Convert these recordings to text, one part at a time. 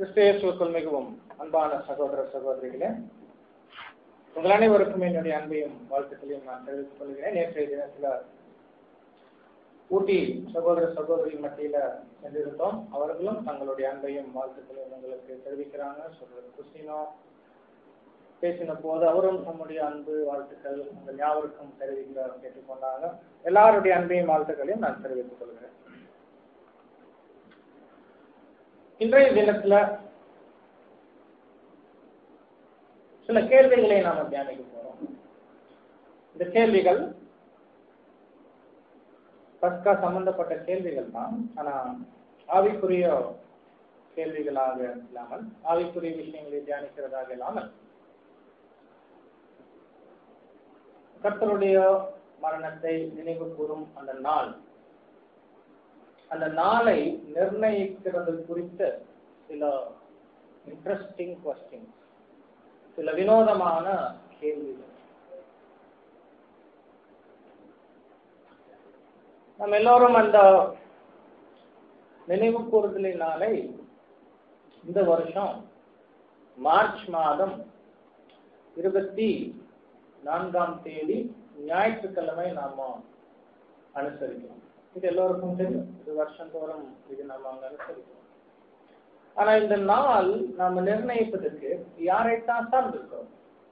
கிறிஸ்தேசுக்குள் மிகவும் அன்பான சகோதர சகோதரிகளே உங்கள் அனைவருக்கும் என்னுடைய அன்பையும் வாழ்த்துக்களையும் நான் தெரிவித்துக் கொள்கிறேன் நேற்றைய தினத்துல ஊட்டி சகோதர சகோதரி மத்தியில சென்றிருந்தோம் அவர்களும் தங்களுடைய அன்பையும் வாழ்த்துக்களையும் உங்களுக்கு தெரிவிக்கிறாங்க சொல்றது குஸ்டினோ பேசின போது அவரும் நம்முடைய அன்பு வாழ்த்துக்கள் உங்கள் யாவருக்கும் தெரிவிக்க கேட்டுக்கொண்டாங்க எல்லாருடைய அன்பையும் வாழ்த்துக்களையும் நான் தெரிவித்துக் கொள்கிறேன் இன்றைய தினத்துல சில கேள்விகளை நாம தியானிக்க போறோம் இந்த கேள்விகள் பஸ்கா சம்பந்தப்பட்ட கேள்விகள் தான் ஆனா ஆவிக்குரிய கேள்விகளாக இல்லாமல் ஆவிக்குரிய விஷயங்களை தியானிக்கிறதாக இல்லாமல் கர்த்தருடைய மரணத்தை நினைவு கூறும் அந்த நாள் அந்த நாளை நிர்ணயிக்கிறது குறித்த சில இன்ட்ரெஸ்டிங் கொஸ்டின் சில வினோதமான கேள்விகள் நம்ம எல்லோரும் அந்த நினைவு கூறுதலின் நாளை இந்த வருஷம் மார்ச் மாதம் இருபத்தி நான்காம் தேதி ஞாயிற்றுக்கிழமை நாம அனுசரிக்கிறோம் இது எல்லோருக்கும் தெரியும் இது வருஷந்தோறும் இது நம்ம அங்க அனுசரிக்கிறோம் ஆனா இந்த நாள் நாம நிர்ணயிப்பதற்கு யாரைத்தான் சார்ந்திருக்கிறோம்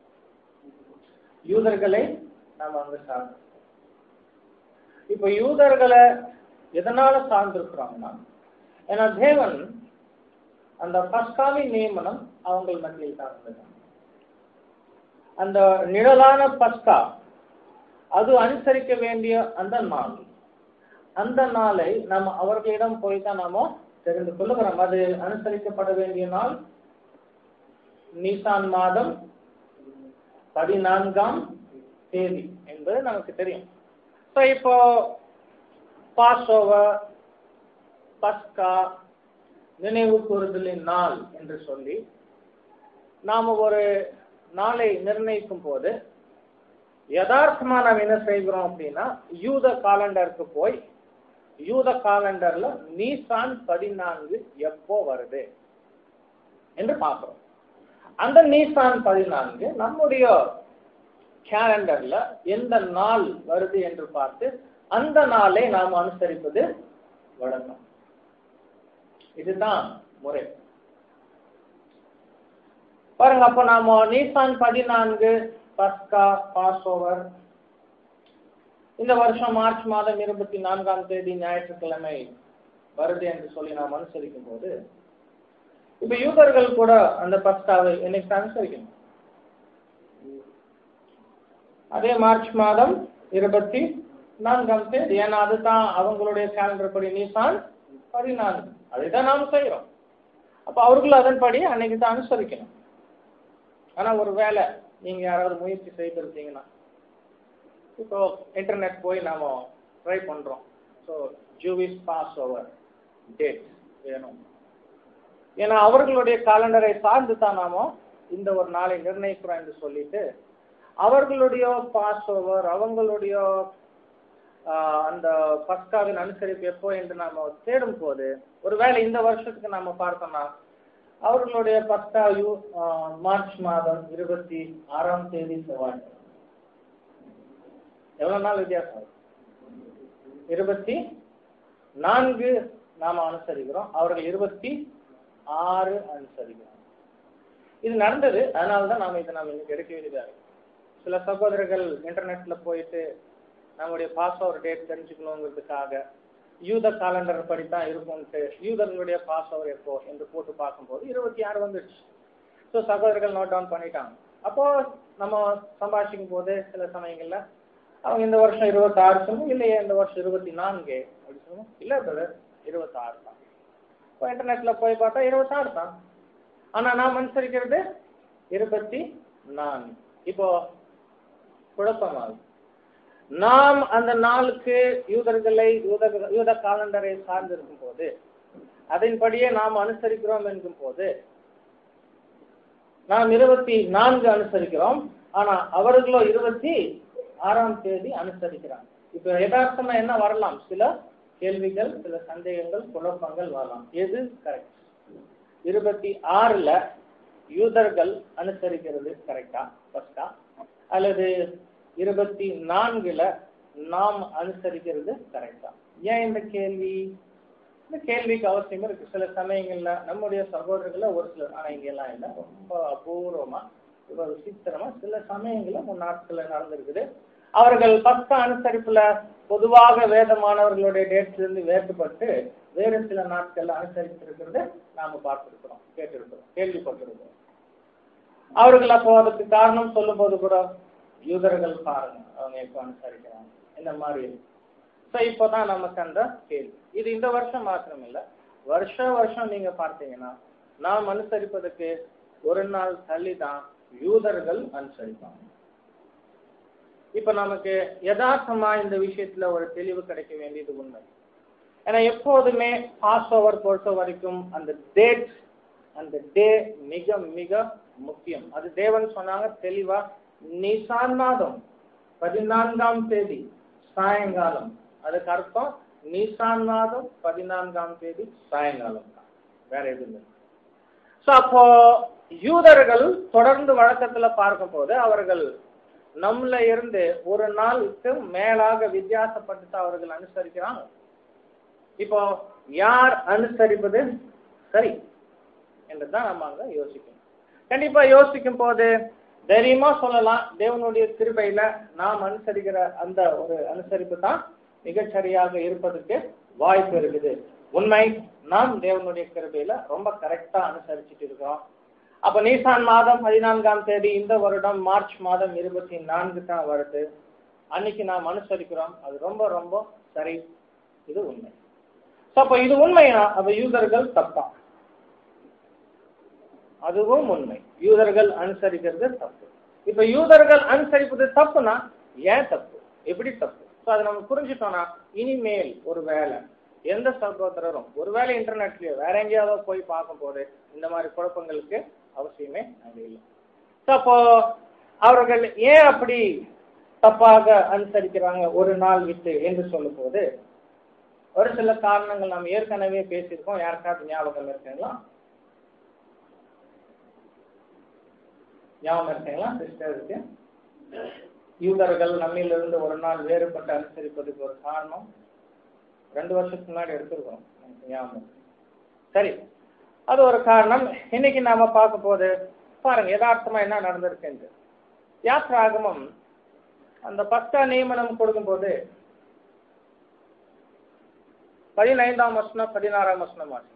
யூதர்களை நாம அங்க சார்ந்து இப்ப யூதர்களை எதனால சார்ந்திருக்கிறோம்னா ஏன்னா தேவன் அந்த பஸ்காவின் நியமனம் அவங்க மத்தியில் தான் இருந்தது அந்த நிழலான பஸ்கா அது அனுசரிக்க வேண்டிய அந்த நாள் அந்த நாளை நம்ம அவர்களிடம் போய் தான் நாம தெரிந்து கொள்ளுகிறோம் அது அனுசரிக்கப்பட வேண்டிய நாள் நீசான் மாதம் பதினான்காம் தேதி என்பது நமக்கு தெரியும் ஸோ இப்போ பாசோவர் பஸ்கா நினைவு கூறுதலின் நாள் என்று சொல்லி நாம ஒரு நாளை நிர்ணயிக்கும் போது யதார்த்தமா நாம் என்ன செய்கிறோம் அப்படின்னா யூத காலண்டருக்கு போய் யூத காலண்டர்ல நீசான் பதினான்கு எப்போ வருது என்று பார்க்கிறோம் அந்த நீசான் பதினான்கு நம்முடைய கேலண்டர்ல எந்த நாள் வருது என்று பார்த்து அந்த நாளை நாம் அனுசரிப்பது வழக்கம் இதுதான் முறை பாருங்க அப்ப நாம நீசான் பதினான்கு பஸ்கா பாஸ் ஓவர் இந்த வருஷம் மார்ச் மாதம் இருபத்தி நான்காம் தேதி ஞாயிற்றுக்கிழமை வருது என்று சொல்லி நாம் அனுசரிக்கும் போது இப்ப யூதர்கள் கூட அந்த பஸ்காவை என்னைக்கு அனுசரிக்கணும் அதே மார்ச் மாதம் இருபத்தி நான்காம் தேதி ஏன்னா அதுதான் அவங்களுடைய கேலண்டர் படி நீசான் பதினான்கு அதைதான் நாம் செய்யறோம் அப்ப அவர்கள் அதன்படி அன்னைக்கு தான் அனுசரிக்கணும் ஆனா ஒரு வேலை நீங்க யாராவது முயற்சி செய்திருந்தீங்கன்னா இப்போ இன்டர்நெட் போய் நாம ட்ரை பண்றோம் so Jews Passover date வேணும் ஏன்னா அவர்களுடைய காலண்டரை சார்ந்து தான் நாம இந்த ஒரு நாளை நிர்ணயிக்கிறோம் என்று சொல்லிட்டு அவர்களுடைய பாஸ் ஓவர் அவங்களுடைய அந்த பஸ்காவின் அனுசரிப்பு எப்போ என்று நாம தேடும் போது ஒருவேளை இந்த வருஷத்துக்கு நாம பார்த்தோம்னா அவர்களுடைய பஸ்கா யூ மார்ச் மாதம் இருபத்தி ஆறாம் தேதி செவ்வாய் எவ்வளவு நாள் வித்தியாசம் இருபத்தி நான்கு நாம அனுசரிக்கிறோம் அவர்கள் இருபத்தி ஆறு அனுசரிக்கிறோம் இது நடந்தது அதனாலதான் நாம இதை நாம இன்னைக்கு எடுக்க வேண்டியதா இருக்கு சில சகோதரர்கள் இன்டர்நெட்ல போயிட்டு நம்முடைய பாஸ்ஓவர் டேட் தெரிஞ்சுக்கணுங்கிறதுக்காக யூத காலண்டர் படித்தான் இருக்கும்ட்டு யூதர்களுடைய பாஸ் ஓவர் எப்போ என்று போட்டு பார்க்கும்போது இருபத்தி ஆறு வந்துடுச்சு ஸோ சகோதரர்கள் நோட் டவுன் பண்ணிட்டாங்க அப்போ நம்ம சம்பாஷிக்கும் போது சில சமயங்கள்ல அவங்க இந்த வருஷம் இருபத்தி ஆறு சொல்லுவோம் இல்லையே இந்த வருஷம் இருபத்தி நான்கு அப்படி சொல்லுவோம் இல்லை பிரதர் இருபத்தாறு தான் இப்போ இன்டர்நெட்ல போய் பார்த்தா இருபத்தாறு தான் ஆனா நாம் அனுசரிக்கிறது இருபத்தி நான்கு இப்போ குழப்பமாகும் நாம் அந்த நாளுக்கு யூதர்களை யூத யூத காலண்டரை சார்ந்திருக்கும் போது அதன்படியே நாம் அனுசரிக்கிறோம் என்கும் போது நாம் இருபத்தி நான்கு அனுசரிக்கிறோம் ஆனா அவர்களோ இருபத்தி ஆறாம் தேதி அனுசரிக்கிறாங்க இப்ப யதார்த்தமா என்ன வரலாம் சில கேள்விகள் சில சந்தேகங்கள் குழப்பங்கள் வரலாம் எது கரெக்ட் இருபத்தி ஆறுல யூதர்கள் அனுசரிக்கிறது கரெக்டா ஃபர்ஸ்டா அல்லது இருபத்தி நான்குல நாம் அனுசரிக்கிறது கரெக்டா ஏன் இந்த கேள்வி இந்த கேள்விக்கு அவசியம் இருக்கு சில சமயங்கள்ல நம்முடைய சகோதரர்கள ஒரு சிலர் ஆனா இங்க எல்லாம் இல்லை ரொம்ப அபூர்வமா ரொம்ப விசித்திரமா சில சமயங்கள்ல முன் நாட்கள்ல நடந்திருக்குது அவர்கள் பக்க அனுசரிப்புல பொதுவாக வேதமானவர்களுடைய டேட்ஸ்ல இருந்து வேறுபட்டு வேறு சில நாட்கள்ல அனுசரித்திருக்கிறது நாம பார்த்திருக்கிறோம் கேட்டிருக்கிறோம் கேள்விப்பட்டிருக்கிறோம் அவர்கள் அப்போ அதுக்கு காரணம் சொல்லும் போது கூட யூதர்கள் பாருங்க அவங்க எப்போ அனுசரிக்கிறாங்க இந்த மாதிரி ஸோ இப்போதான் நமக்கு அந்த கேள்வி இது இந்த வருஷம் மாத்திரம் இல்ல வருஷ வருஷம் நீங்க பார்த்தீங்கன்னா நாம் அனுசரிப்பதற்கு ஒரு நாள் தள்ளி தான் யூதர்கள் அனுசரிப்பாங்க இப்ப நமக்கு யதார்த்தமா இந்த விஷயத்துல ஒரு தெளிவு கிடைக்க வேண்டியது உண்மை ஏன்னா எப்போதுமே பாஸ் ஓவர் பொறுத்த வரைக்கும் அந்த டேட் அந்த டே மிக மிக முக்கியம் அது தேவன் சொன்னாங்க தெளிவா நிசான் மாதம் பதினான்காம் தேதி சாயங்காலம் அதுக்கு அர்த்தம் நிசான் மாதம் பதினான்காம் தேதி சாயங்காலம் தான் வேற எதுவும் இல்லை ஸோ அப்போ யூதர்கள் தொடர்ந்து வழக்கத்துல பார்க்கும் போது அவர்கள் நம்மள இருந்து ஒரு நாளுக்கு மேலாக வித்தியாசப்பட்டு தான் அவர்கள் அனுசரிக்கிறாங்க இப்போ யார் அனுசரிப்பது சரி என்றுதான் நம்ம அங்க யோசிக்கணும் கண்டிப்பா யோசிக்கும் போது தைரியமா சொல்லலாம் தேவனுடைய கிருபையில நாம் அனுசரிக்கிற அந்த ஒரு அனுசரிப்பு தான் மிகச்சரியாக இருப்பதற்கு வாய்ப்பு இருக்குது உண்மை நாம் தேவனுடைய கிருபையில ரொம்ப கரெக்டா அனுசரிச்சுட்டு இருக்கிறோம் அப்ப நீசான் மாதம் பதினான்காம் தேதி இந்த வருடம் மார்ச் மாதம் இருபத்தி நான்கு தான் வருது அன்னைக்கு நாம் அனுசரிக்கிறோம் அது ரொம்ப ரொம்ப சரி இது உண்மை ஸோ அப்ப இது உண்மைனா அப்ப யூதர்கள் தப்பா அதுவும் உண்மை யூதர்கள் அனுசரிக்கிறது தப்பு இப்ப யூதர்கள் அனுசரிப்பது தப்புனா ஏன் தப்பு எப்படி தப்பு ஸோ அதை நம்ம புரிஞ்சுட்டோம்னா இனிமேல் ஒரு வேலை எந்த சகோதரரும் ஒருவேளை இன்டர்நெட்லயோ வேற எங்கேயாவது போய் பார்க்கும் போது இந்த மாதிரி குழப்பங்களுக்கு அவசியமே அங்கே இல்லை ஸோ அப்போ அவர்கள் ஏன் அப்படி தப்பாக அனுசரிக்கிறாங்க ஒரு நாள் விட்டு என்று சொல்லும் போது ஒரு சில காரணங்கள் நாம் ஏற்கனவே பேசியிருக்கோம் யாருக்காவது ஞாபகம் இருக்குங்களா ஞாபகம் இருக்குங்களா சிஸ்டருக்கு யூதர்கள் நம்மிலிருந்து ஒரு நாள் வேறுபட்டு அனுசரிப்பதுக்கு ஒரு காரணம் ரெண்டு வருஷத்துக்கு முன்னாடி எடுத்திருக்கோம் எனக்கு ஞாபகம் இருக்கு. சரி அது ஒரு காரணம் இன்னைக்கு நாம பார்க்க போது பாருங்க யதார்த்தமா என்ன நடந்திருக்கு யாத்ராகமம் அந்த பஸ்கா நியமனம் கொடுக்கும்போது பதினைந்தாம் வசனம் பதினாறாம் வசனம் ஆச்சு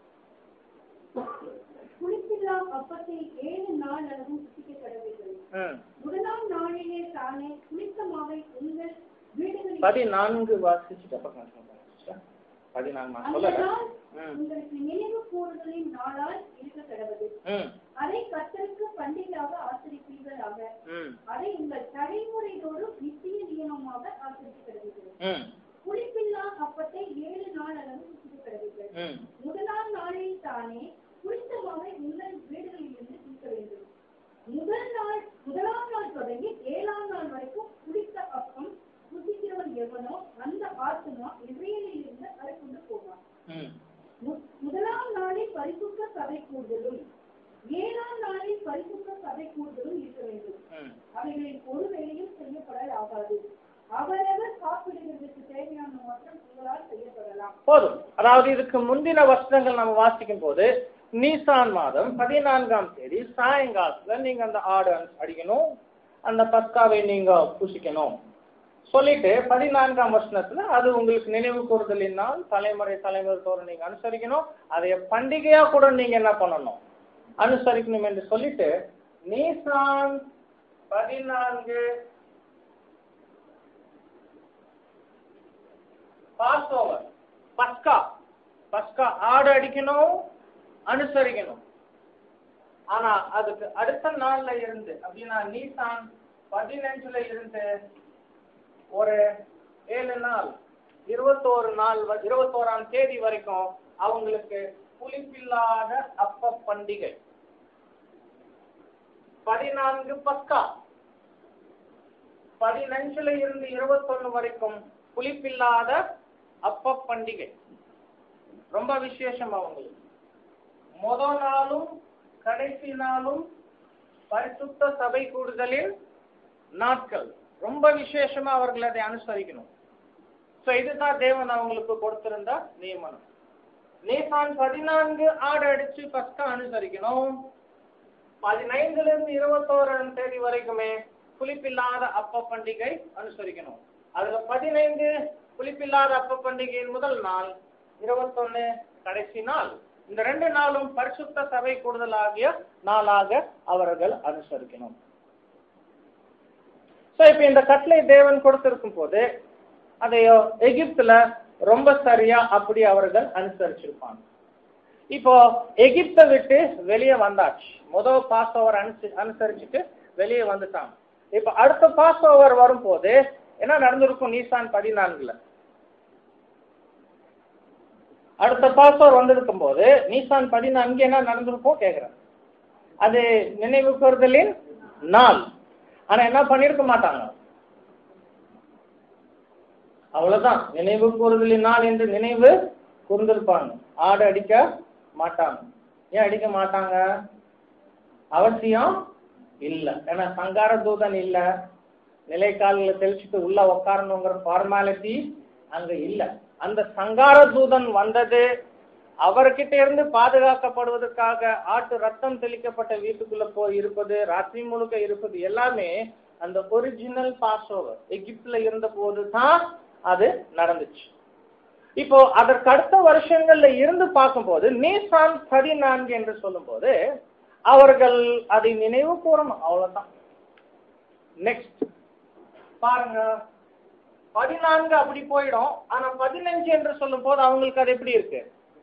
புளிப்பில்லா அப்பத்தை ஏழு நாள் அளவும் புசிக்க கடவீர்கள் ம் முதலாம் நாளிலே தானே புளித்த மாவை உங்கள் வீடுகளில் பதினான்கு வாசிச்சுட்டு அப்புறம் நான் சொல்றேன் sister. பதினான்கு நான் அந்த சொல்லல நாள் ம் உங்களுக்கு நினைவு கூறுதலின் நாளாய் இருக்க கடவது ம் அதை கர்த்தருக்கு பண்டிகையாக ஆசிரிப்பீர்களாக ம் அதை உங்கள் தலைமுறைதோறும் நித்திய நியமமாக ஆசிரிக்க கடவீர்கள் ம் புளிப்பில்லா அப்பத்தை ஏழு நாள் அளவு புசிக்க கடவீர்கள் ம் முதலாம் நாளில் தானே புளித்த மாவை உங்கள் வீடுகளில் இருந்து தீர்க்க வேண்டும் முதல் நாள் முதலாம் நாள் தொடங்கி ஏழாம் நாள் வரைக்கும் புளித்த அப்பம் புசிக்கிறவன் எவனோ அந்த ஆத்மா இஸ்ரேலில் இருந்து அறுப்புண்டு போவான் ம் மு- முதலாம் நாளில் பரிசுத்த சபை கூடுதலும் ஏழாம் நாளில் பரிசுத்த சபை கூடுதலும் இருக்க வேண்டும் ம் அவைகளில் ஒரு வேலையும் செய்யப்பட ஆகாது அவரவர் காப்பிடுவதற்கு தேவையான மாற்றம் உங்களால் செய்யப்படலாம் போதும் அதாவது இதுக்கு முந்தின வருஷங்கள் நம்ம வாசிக்கும் போது நீசான் மாதம் பதினான்காம் தேதி சாயங்காலத்துல நீங்க அந்த ஆடு அடிக்கணும் அந்த பஸ்காவை நீங்க புசிக்கணும் சொல்லிட்டு பதினான்காம் வருஷத்துல அது உங்களுக்கு நினைவு கூறுதலினால் தலைமுறை தலைமுறை தோறும் நீங்க அனுசரிக்கணும் அதை பண்டிகையா கூட நீங்க என்ன பண்ணணும் அனுசரிக்கணும் என்று சொல்லிட்டு நீசான் பதினான்கு பாஸ் ஓவர் பஸ்கா பஸ்கா ஆடு அடிக்கணும் அனுசரிக்கணும் ஆனா அதுக்கு அடுத்த நாள்ல இருந்து அப்படின்னா நீசான் பதினஞ்சுல இருந்து ஒரு ஏழு நாள் இருபத்தோரு நாள் வ- இருபத்தோராம் தேதி வரைக்கும் அவங்களுக்கு புளிப்பில்லாத அப்ப பண்டிகை பதினான்கு பஸ்கா பதினஞ்சுல இருந்து இருபத்தொன்னு வரைக்கும் புளிப்பில்லாத அப்ப பண்டிகை ரொம்ப விசேஷம் அவங்களுக்கு முதல் நாளும் கடைசி நாளும் பரிசுத்த சபை கூடுதலின் நாட்கள் ரொம்ப விசேஷமா அவர்கள் அதை அனுசரிக்கணும் சோ இதுதான் தேவன் அவங்களுக்கு கொடுத்திருந்த நியமனம் நீசான் பதினான்கு ஆடு அடிச்சு பஸ்கா அனுசரிக்கணும் பதினைந்துல இருந்து இருபத்தோராம் தேதி வரைக்குமே புளிப்பில்லாத அப்ப பண்டிகை அனுசரிக்கணும் அதுல பதினைந்து புளிப்பில்லாத அப்ப பண்டிகையின் முதல் நாள் இருபத்தொன்னு கடைசி நாள் இந்த ரெண்டு நாளும் பரிசுத்த சபை கூடுதலாகிய நாளாக அவர்கள் அனுசரிக்கணும் சோ இப்ப இந்த கட்டளை தேவன் கொடுத்திருக்கும் போது அதையோ எகிப்துல ரொம்ப சரியா அப்படி அவர்கள் அனுசரிச்சிருப்பாங்க இப்போ எகிப்தை விட்டு வெளியே வந்தாச்சு முதல் பாஸ் ஓவர் அனுசரிச்சுட்டு வெளியே வந்துட்டாங்க இப்ப அடுத்த பாஸ் ஓவர் வரும்போது என்ன நடந்திருக்கும் நீசான் பதினான்குல அடுத்த பாஸ் ஓவர் வந்திருக்கும் போது நீசான் பதினான்கு என்ன நடந்திருக்கும் கேக்குறேன் அது நினைவு கூறுதலின் நாள் ஆனா என்ன பண்ணிருக்க மாட்டாங்க அவ்வளவுதான் நினைவு கூறுதலின் நாள் என்று நினைவு கூர்ந்திருப்பாங்க ஆடு அடிக்க மாட்டாங்க ஏன் அடிக்க மாட்டாங்க அவசியம் இல்ல ஏன்னா சங்கார தூதன் இல்ல நிலைக்காலில தெளிச்சுட்டு உள்ள உட்காரணுங்கிற ஃபார்மாலிட்டி அங்க இல்ல அந்த சங்கார தூதன் வந்தது அவர்கிட்ட இருந்து பாதுகாக்கப்படுவதற்காக ஆட்டு ரத்தம் தெளிக்கப்பட்ட வீட்டுக்குள்ள போய் இருப்பது ராத்திரி முழுக்க இருப்பது எல்லாமே அந்த ஒரிஜினல் பாஸ் ஓவர் எகிப்துல இருந்த போது தான் அது நடந்துச்சு இப்போ அதற்கு அடுத்த வருஷங்கள்ல இருந்து பார்க்கும்போது நீசான் பதினான்கு என்று சொல்லும்போது அவர்கள் அதை நினைவு கூறணும் அவ்வளவுதான் நெக்ஸ்ட் பாருங்க பதினான்கு அப்படி போயிடும் ஆனா பதினஞ்சு என்று சொல்லும் போது அவங்களுக்கு அது எப்படி இருக்கு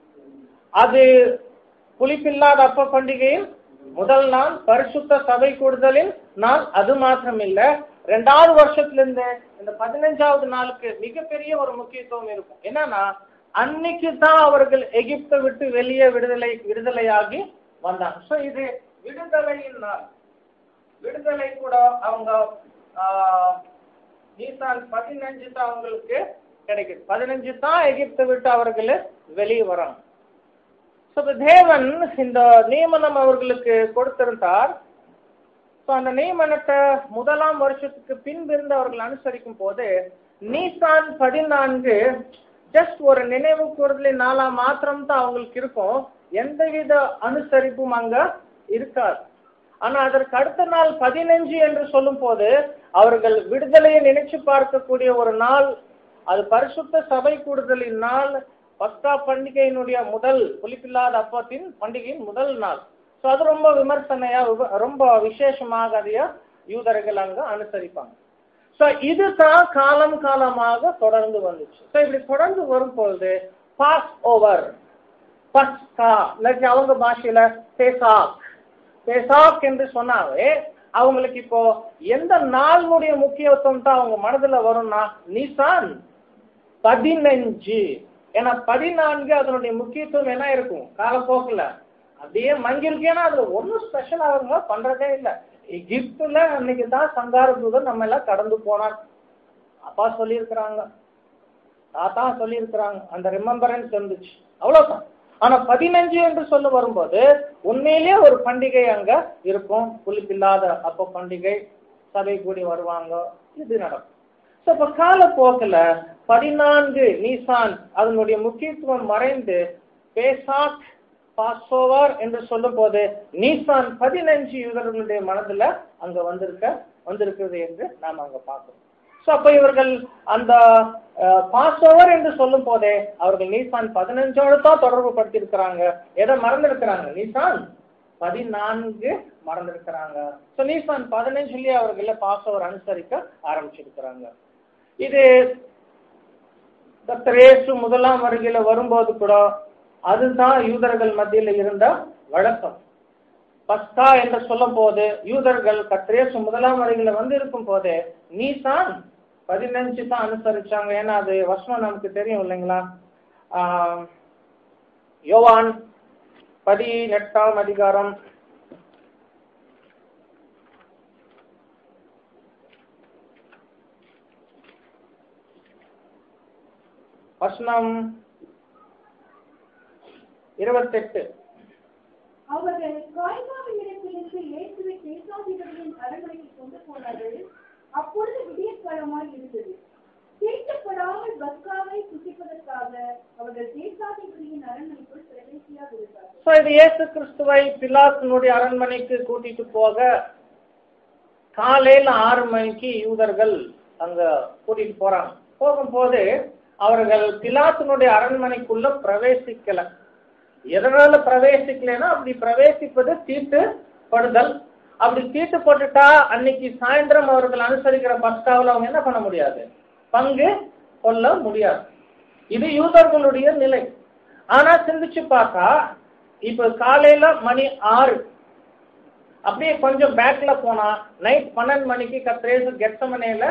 அது புளிப்பில்லாத அப்ப பண்டிகையில் முதல் நாள் பரிசுத்த சபை கூடுதலில் நாள் அது மாத்திரம் இல்ல ரெண்டாவது வருஷத்துல இருந்து இந்த பதினஞ்சாவது நாளுக்கு மிகப்பெரிய ஒரு முக்கியத்துவம் இருக்கும் என்னன்னா அன்னைக்கு தான் அவர்கள் எகிப்தை விட்டு வெளியே விடுதலை விடுதலையாகி வந்தாங்க சோ இது விடுதலையின் நாள் விடுதலை கூட அவங்க ஆஹ், நீசான் பதினஞ்சு தான் அவங்களுக்கு கிடைக்குது பதினஞ்சு தான் எகிப்தை விட்டு அவர்கள் வெளியே வராங்க So, இப்ப தேவன் இந்த நியமனம் அவர்களுக்கு கொடுத்திருந்தார் So, அந்த நியமனத்தை முதலாம் வருஷத்துக்கு பின்பிருந்து அவர்கள் அனுசரிக்கும் போது நீசான் பதினான்கு ஜஸ்ட் ஒரு நினைவு கூறுதலின் நாளா மாத்திரம் தான் அவங்களுக்கு இருக்கும் எந்தவித அனுசரிப்பும் அங்க இருக்காது ஆனா அதற்கு அடுத்த நாள் பதினஞ்சு என்று சொல்லும் போது அவர்கள் விடுதலையை நினைச்சு பார்க்கக்கூடிய ஒரு நாள் அது பரிசுத்த சபை கூடுதலின் நாள் பஸ்கா பண்டிகையினுடைய முதல் புலிப்பில்லாத அப்பத்தின் பண்டிகையின் முதல் நாள் ஸோ அது ரொம்ப விமர்சனையா விவ- ரொம்ப விசேஷமாக அதைய யூதர்கள் அங்க அனுசரிப்பாங்க ஸோ இதுதான் காலம் காலமாக தொடர்ந்து வந்துச்சு ஸோ இப்படி தொடர்ந்து வரும்பொழுது பாஸ் ஓவர் பஸ்கா இல்லாட்டி அவங்க பாஷையில பேசாக் பேசாக் என்று சொன்னாவே அவங்களுக்கு இப்போ எந்த நாளுடைய முக்கியத்துவம் தான் அவங்க மனதுல வரும்னா நீசான் பதினஞ்சு ஏன்னா பதினான்கு அதனுடைய முக்கியத்துவம் என்ன இருக்கும் காலப்போக்குல அப்படியே மங்கிருக்கு ஏன்னா அதுல ஒன்றும் ஸ்பெஷல் அவங்க பண்றதே இல்லை எகிப்துல அன்னைக்கு தான் சங்கார தூதன் நம்ம எல்லாம் கடந்து போனார் அப்பா சொல்லியிருக்கிறாங்க தாத்தா சொல்லியிருக்கிறாங்க அந்த ரிமெம்பரன்ஸ் இருந்துச்சு அவ்வளவுதான் ஆனா பதினஞ்சு என்று சொல்ல வரும்போது உண்மையிலேயே ஒரு பண்டிகை அங்க இருக்கும் புளிப்பில்லாத அப்ப பண்டிகை சபை கூடி வருவாங்க இது நடக்கும் ஸோ இப்போ காலப்போக்கில் பதினான்கு நீசான் அதனுடைய முக்கியத்துவம் மறைந்து பேசாக் பாசோவர் என்று சொல்லும் போது நீசான் பதினஞ்சு இவர்களுடைய மனதுல அங்க வந்திருக்க வந்திருக்கிறது என்று நாம் அங்க பார்க்கிறோம் ஸோ அப்போ இவர்கள் அந்த பாசோவர் என்று சொல்லும் போதே அவர்கள் நீசான் பதினஞ்சோடு தான் தொடர்பு படுத்தியிருக்கிறாங்க எதை மறந்திருக்கிறாங்க நீசான் பதினான்கு மறந்திருக்கிறாங்க ஸோ நீசான் பதினஞ்சுலயே அவர்கள பாசோவர் அனுசரிக்க ஆரம்பிச்சிருக்கிறாங்க இது கர்த்தர் இயேசு முதலாம் வருகையில வரும்போது கூட அதுதான் யூதர்கள் மத்தியில இருந்த வழக்கம் பஸ்கா என்று சொல்லும் போது யூதர்கள் கர்த்தர் இயேசு முதலாம் வருகையில வந்து இருக்கும் போதே நீசான் பதினஞ்சு தான் அனுசரிச்சாங்க ஏன்னா அது வசனம் நமக்கு தெரியும் இல்லைங்களா ஆஹ், யோவான் பதினெட்டாம் அதிகாரம் வசனம் இருபத்தெட்டு அவர்கள் காய்பாவின் இடத்திலிருந்து இயேசுவை தேசாதிபதியின் அரண்மனைக்கு கொண்டு போனார்கள் அப்பொழுது விடியற்காலமாய் இருந்தது தீட்டப்படாமல் பஸ்காவை சுசிப்பதற்காக அவர்கள் தேசாதிபதியின் அரண்மனைக்குள் பிரவேசியாக இருந்தார்கள் So, இது இயேசு கிறிஸ்துவை பிலாத்தினுடைய அரண்மனைக்கு கூட்டிட்டு போக காலையில ஆறு மணிக்கு யூதர்கள் அங்க கூட்டிட்டு போறாங்க போகும்போது அவர்கள் பிலாத்தினுடைய அரண்மனைக்குள்ள பிரவேசிக்கல எதனால பிரவேசிக்கலைன்னா அப்படி பிரவேசிப்பது தீட்டு படுதல் அப்படி தீட்டு போட்டுட்டா அன்னைக்கு சாயந்தரம் அவர்கள் அனுசரிக்கிற பஸ்காவில் அவங்க என்ன பண்ண முடியாது பங்கு கொள்ள முடியாது இது யூதர்களுடைய நிலை ஆனா சிந்திச்சு பார்த்தா இப்ப காலையில மணி ஆறு அப்படியே கொஞ்சம் பேக்ல போனா நைட் பன்னெண்டு மணிக்கு கத்திரேசு கெட்டமனையில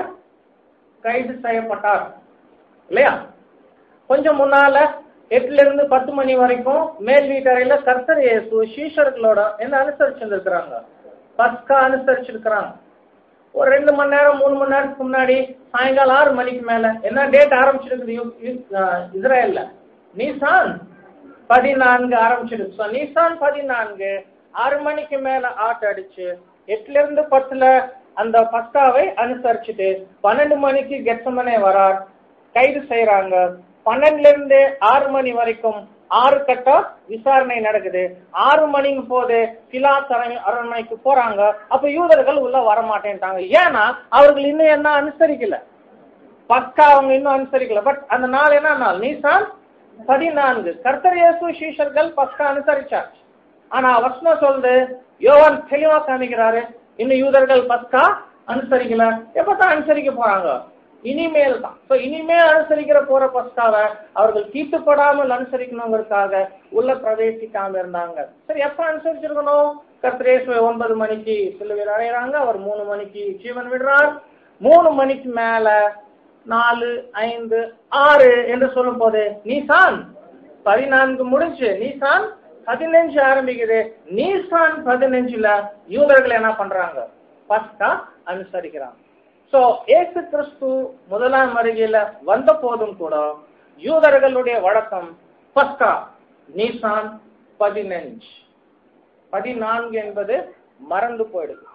கைது செய்யப்பட்டார் இல்லையா கொஞ்சம் முன்னால எட்டுல இருந்து பத்து மணி வரைக்கும் மேல் வீட்டறையில கர்த்தர் இயேசு சீஷர்களோட என்ன அனுசரிச்சிருக்கிறாங்க பஸ்கா அனுசரிச்சிருக்கிறாங்க ஒரு ரெண்டு மணி நேரம் மூணு மணி நேரத்துக்கு முன்னாடி சாயங்காலம் ஆறு மணிக்கு மேல என்ன டேட் ஆரம்பிச்சிருக்குது யு- யு- ஆஹ் இஸ்ரேல்ல நீசான் பதினான்கு ஆரம்பிச்சிருக்கு So, நீசான் பதினான்கு ஆறு மணிக்கு மேல ஆட்ட அடிச்சு எட்டுல இருந்து பத்துல அந்த பஸ்காவை அனுசரிச்சுட்டு பன்னெண்டு மணிக்கு கெட்டமனே வரார் கைது செய்யறாங்க பன்னெண்டுல இருந்து ஆறு மணி வரைக்கும் ஆறு கட்ட விசாரணை நடக்குது ஆறு மணிக்கு போது பிலாத் அரண்- அரண்மனைக்கு போறாங்க அப்ப யூதர்கள் உள்ள வர மாட்டேன்ட்டாங்க ஏன்னா அவர்கள் இன்னும் என்ன அனுசரிக்கல பஸ்கா அவங்க இன்னும் அனுசரிக்கல பட் அந்த நாள் என்ன நாள் நீசான் பதினான்கு கர்த்தர் இயேசு சீஷர்கள் பஸ்கா அனுசரிச்சாச்சு ஆனா வசனம் சொல்லுது யோவான் தெளிவா காமிக்கிறாரு இன்னும் யூதர்கள் பஸ்கா அனுசரிக்கல எப்பதான் அனுசரிக்க போறாங்க இனிமேல் தான் சோ இனிமேல் அனுசரிக்கிற போற பஸ்காவை அவர்கள் தீட்டுப்படாமல் அனுசரிக்கணுங்கிறதுக்காக உள்ள பிரவேசிக்காம இருந்தாங்க சரி எப்ப அனுசரிச்சிருக்கணும் கர்த்தரேசுவை ஒன்பது மணிக்கு சிலுவையில் அடைகிறாங்க அவர் மூணு மணிக்கு ஜீவன் விடுறார் மூணு மணிக்கு மேல நாலு ஐந்து ஆறு என்று சொல்லும் போது நீசான் பதினான்கு முடிஞ்சு நீசான் பதினஞ்சு ஆரம்பிக்குது நீசான் பதினஞ்சுல யூதர்கள் என்ன பண்றாங்க பஸ்கா அனுசரிக்கிறாங்க சோ ஏசு கிறிஸ்து முதலாம் வருகையில வந்த போதும் கூட யூதர்களுடைய வழக்கம் பஸ்கா நீசான் பதினஞ்சு பதினான்கு என்பது மறந்து போயிடுது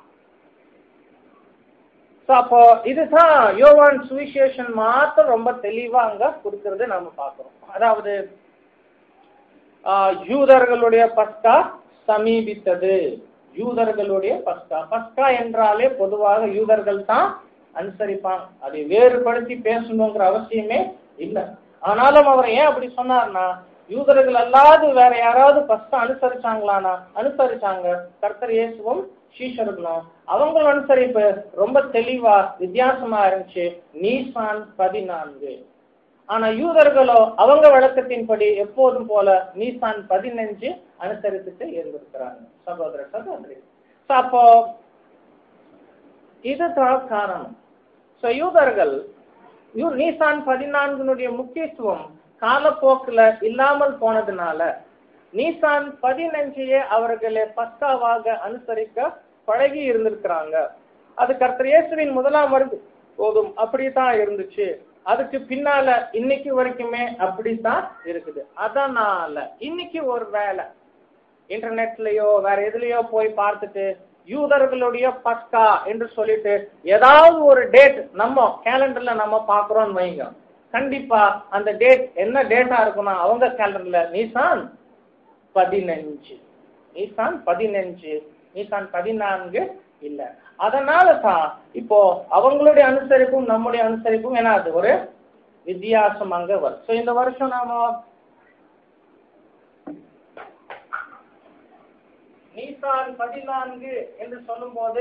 So, அப்போ இதுதான் யோவான் சுவிசேஷன் மாத்திரம் ரொம்ப தெளிவா அங்க கொடுக்கறது நாம பார்க்கிறோம் அதாவது ஆஹ், யூதர்களுடைய பஸ்கா சமீபித்தது யூதர்களுடைய பஸ்கா பஸ்கா என்றாலே பொதுவாக யூதர்கள் தான் அனுசரிப்பாங்க அதை வேறுபடுத்தி பேசணுங்கிற அவசியமே இல்லை ஆனாலும் அவர் ஏன் அப்படி சொன்னார்னா யூதர்கள் அல்லாது வேற யாராவது பஸ்கா அனுசரிச்சாங்களானா அனுசரிச்சாங்க கர்த்தர் இயேசுவும் சீஷர்களும் அவங்களோட அனுசரிப்பு ரொம்ப தெளிவா வித்தியாசமா இருந்துச்சு நீசான் பதினான்கு ஆனா யூதர்களோ அவங்க வழக்கத்தின்படி எப்போதும் போல நீசான் பதினஞ்சு அனுசரித்துட்டு இருந்திருக்கிறாங்க சகோதர சகோதரி So, அப்போ இதுதான் காரணம் So, யூதர்கள் யூ- நீசான் பதினான்கினுடைய முக்கியத்துவம் காலப்போக்குல இல்லாமல் போனதுனால நீசான் பதினஞ்சையே அவர்களை பஸ்காவாக அனுசரிக்க பழகி இருந்திருக்கிறாங்க அது கர்த்தர் இயேசுவின் முதலாம் வருது போதும் அப்படித்தான் இருந்துச்சு அதுக்கு பின்னால இன்னைக்கு வரைக்குமே அப்படித்தான் இருக்குது அதனால இன்னைக்கு ஒரு வேலை இன்டர்நெட்லயோ வேற எதுலயோ போய் பார்த்துட்டு யூதர்களுடைய பஸ்கா என்று சொல்லிட்டு ஏதாவது ஒரு டேட் நம்ம கேலண்டர்ல நம்ம பாக்குறோம்னு வைங்க கண்டிப்பா அந்த டேட் என்ன டேட்டா இருக்கும்னா அவங்க கேலண்டர்ல நீசான் பதினஞ்சு நீசான் பதினஞ்சு நீசான் பதினான்கு இல்ல அதனால தான் இப்போ அவங்களுடைய அனுசரிப்பும் நம்முடைய அனுசரிப்பும் என்ன அது ஒரு வித்தியாசம் அங்க வரும் So, இந்த வருஷம் நாம நீசான் பதினான்கு என்று சொல்லும்போது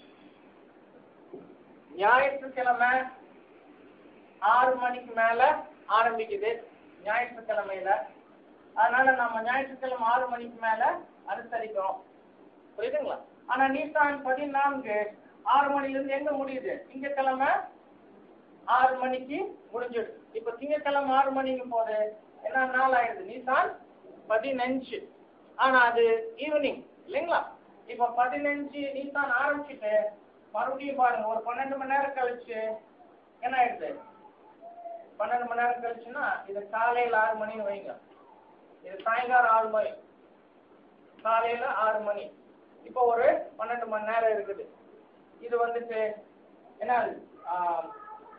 ஞாயிற்றுக்கிழமை ஆறு மணிக்கு மேல ஆரம்பிக்குது ஞாயிற்றுக்கிழமையில அதனால நம்ம ஞாயிற்றுக்கிழமை ஆறு மணிக்கு மேல அனுசரிக்கிறோம் புரியுதுங்களா ஆனா நீசான் பதினான்கு ஆறு மணில இருந்து எங்க முடியுது திங்கக்கிழமை ஆறு மணிக்கு முடிஞ்சிடுது இப்ப திங்கக்கிழமை ஆறு மணிக்கு போது என்ன நாள் ஆயிடுது நீசான் பதினஞ்சு ஆனா அது ஈவினிங் இல்லைங்களா இப்ப பதினஞ்சு நீசான் ஆரம்பிச்சுட்டு மறுபடியும் பாருங்க ஒரு பன்னெண்டு மணி நேரம் கழிச்சு என்ன ஆயிடுது பன்னெண்டு மணி நேரம் கழிச்சுன்னா இது காலையில ஆறு மணின்னு வைங்க இது சாயங்காலம் ஆறு மணி காலையில ஆறு மணி இப்போ ஒரு பன்னெண்டு மணி நேரம் இருக்குது இது வந்துட்டு என்ன ஆஹ்,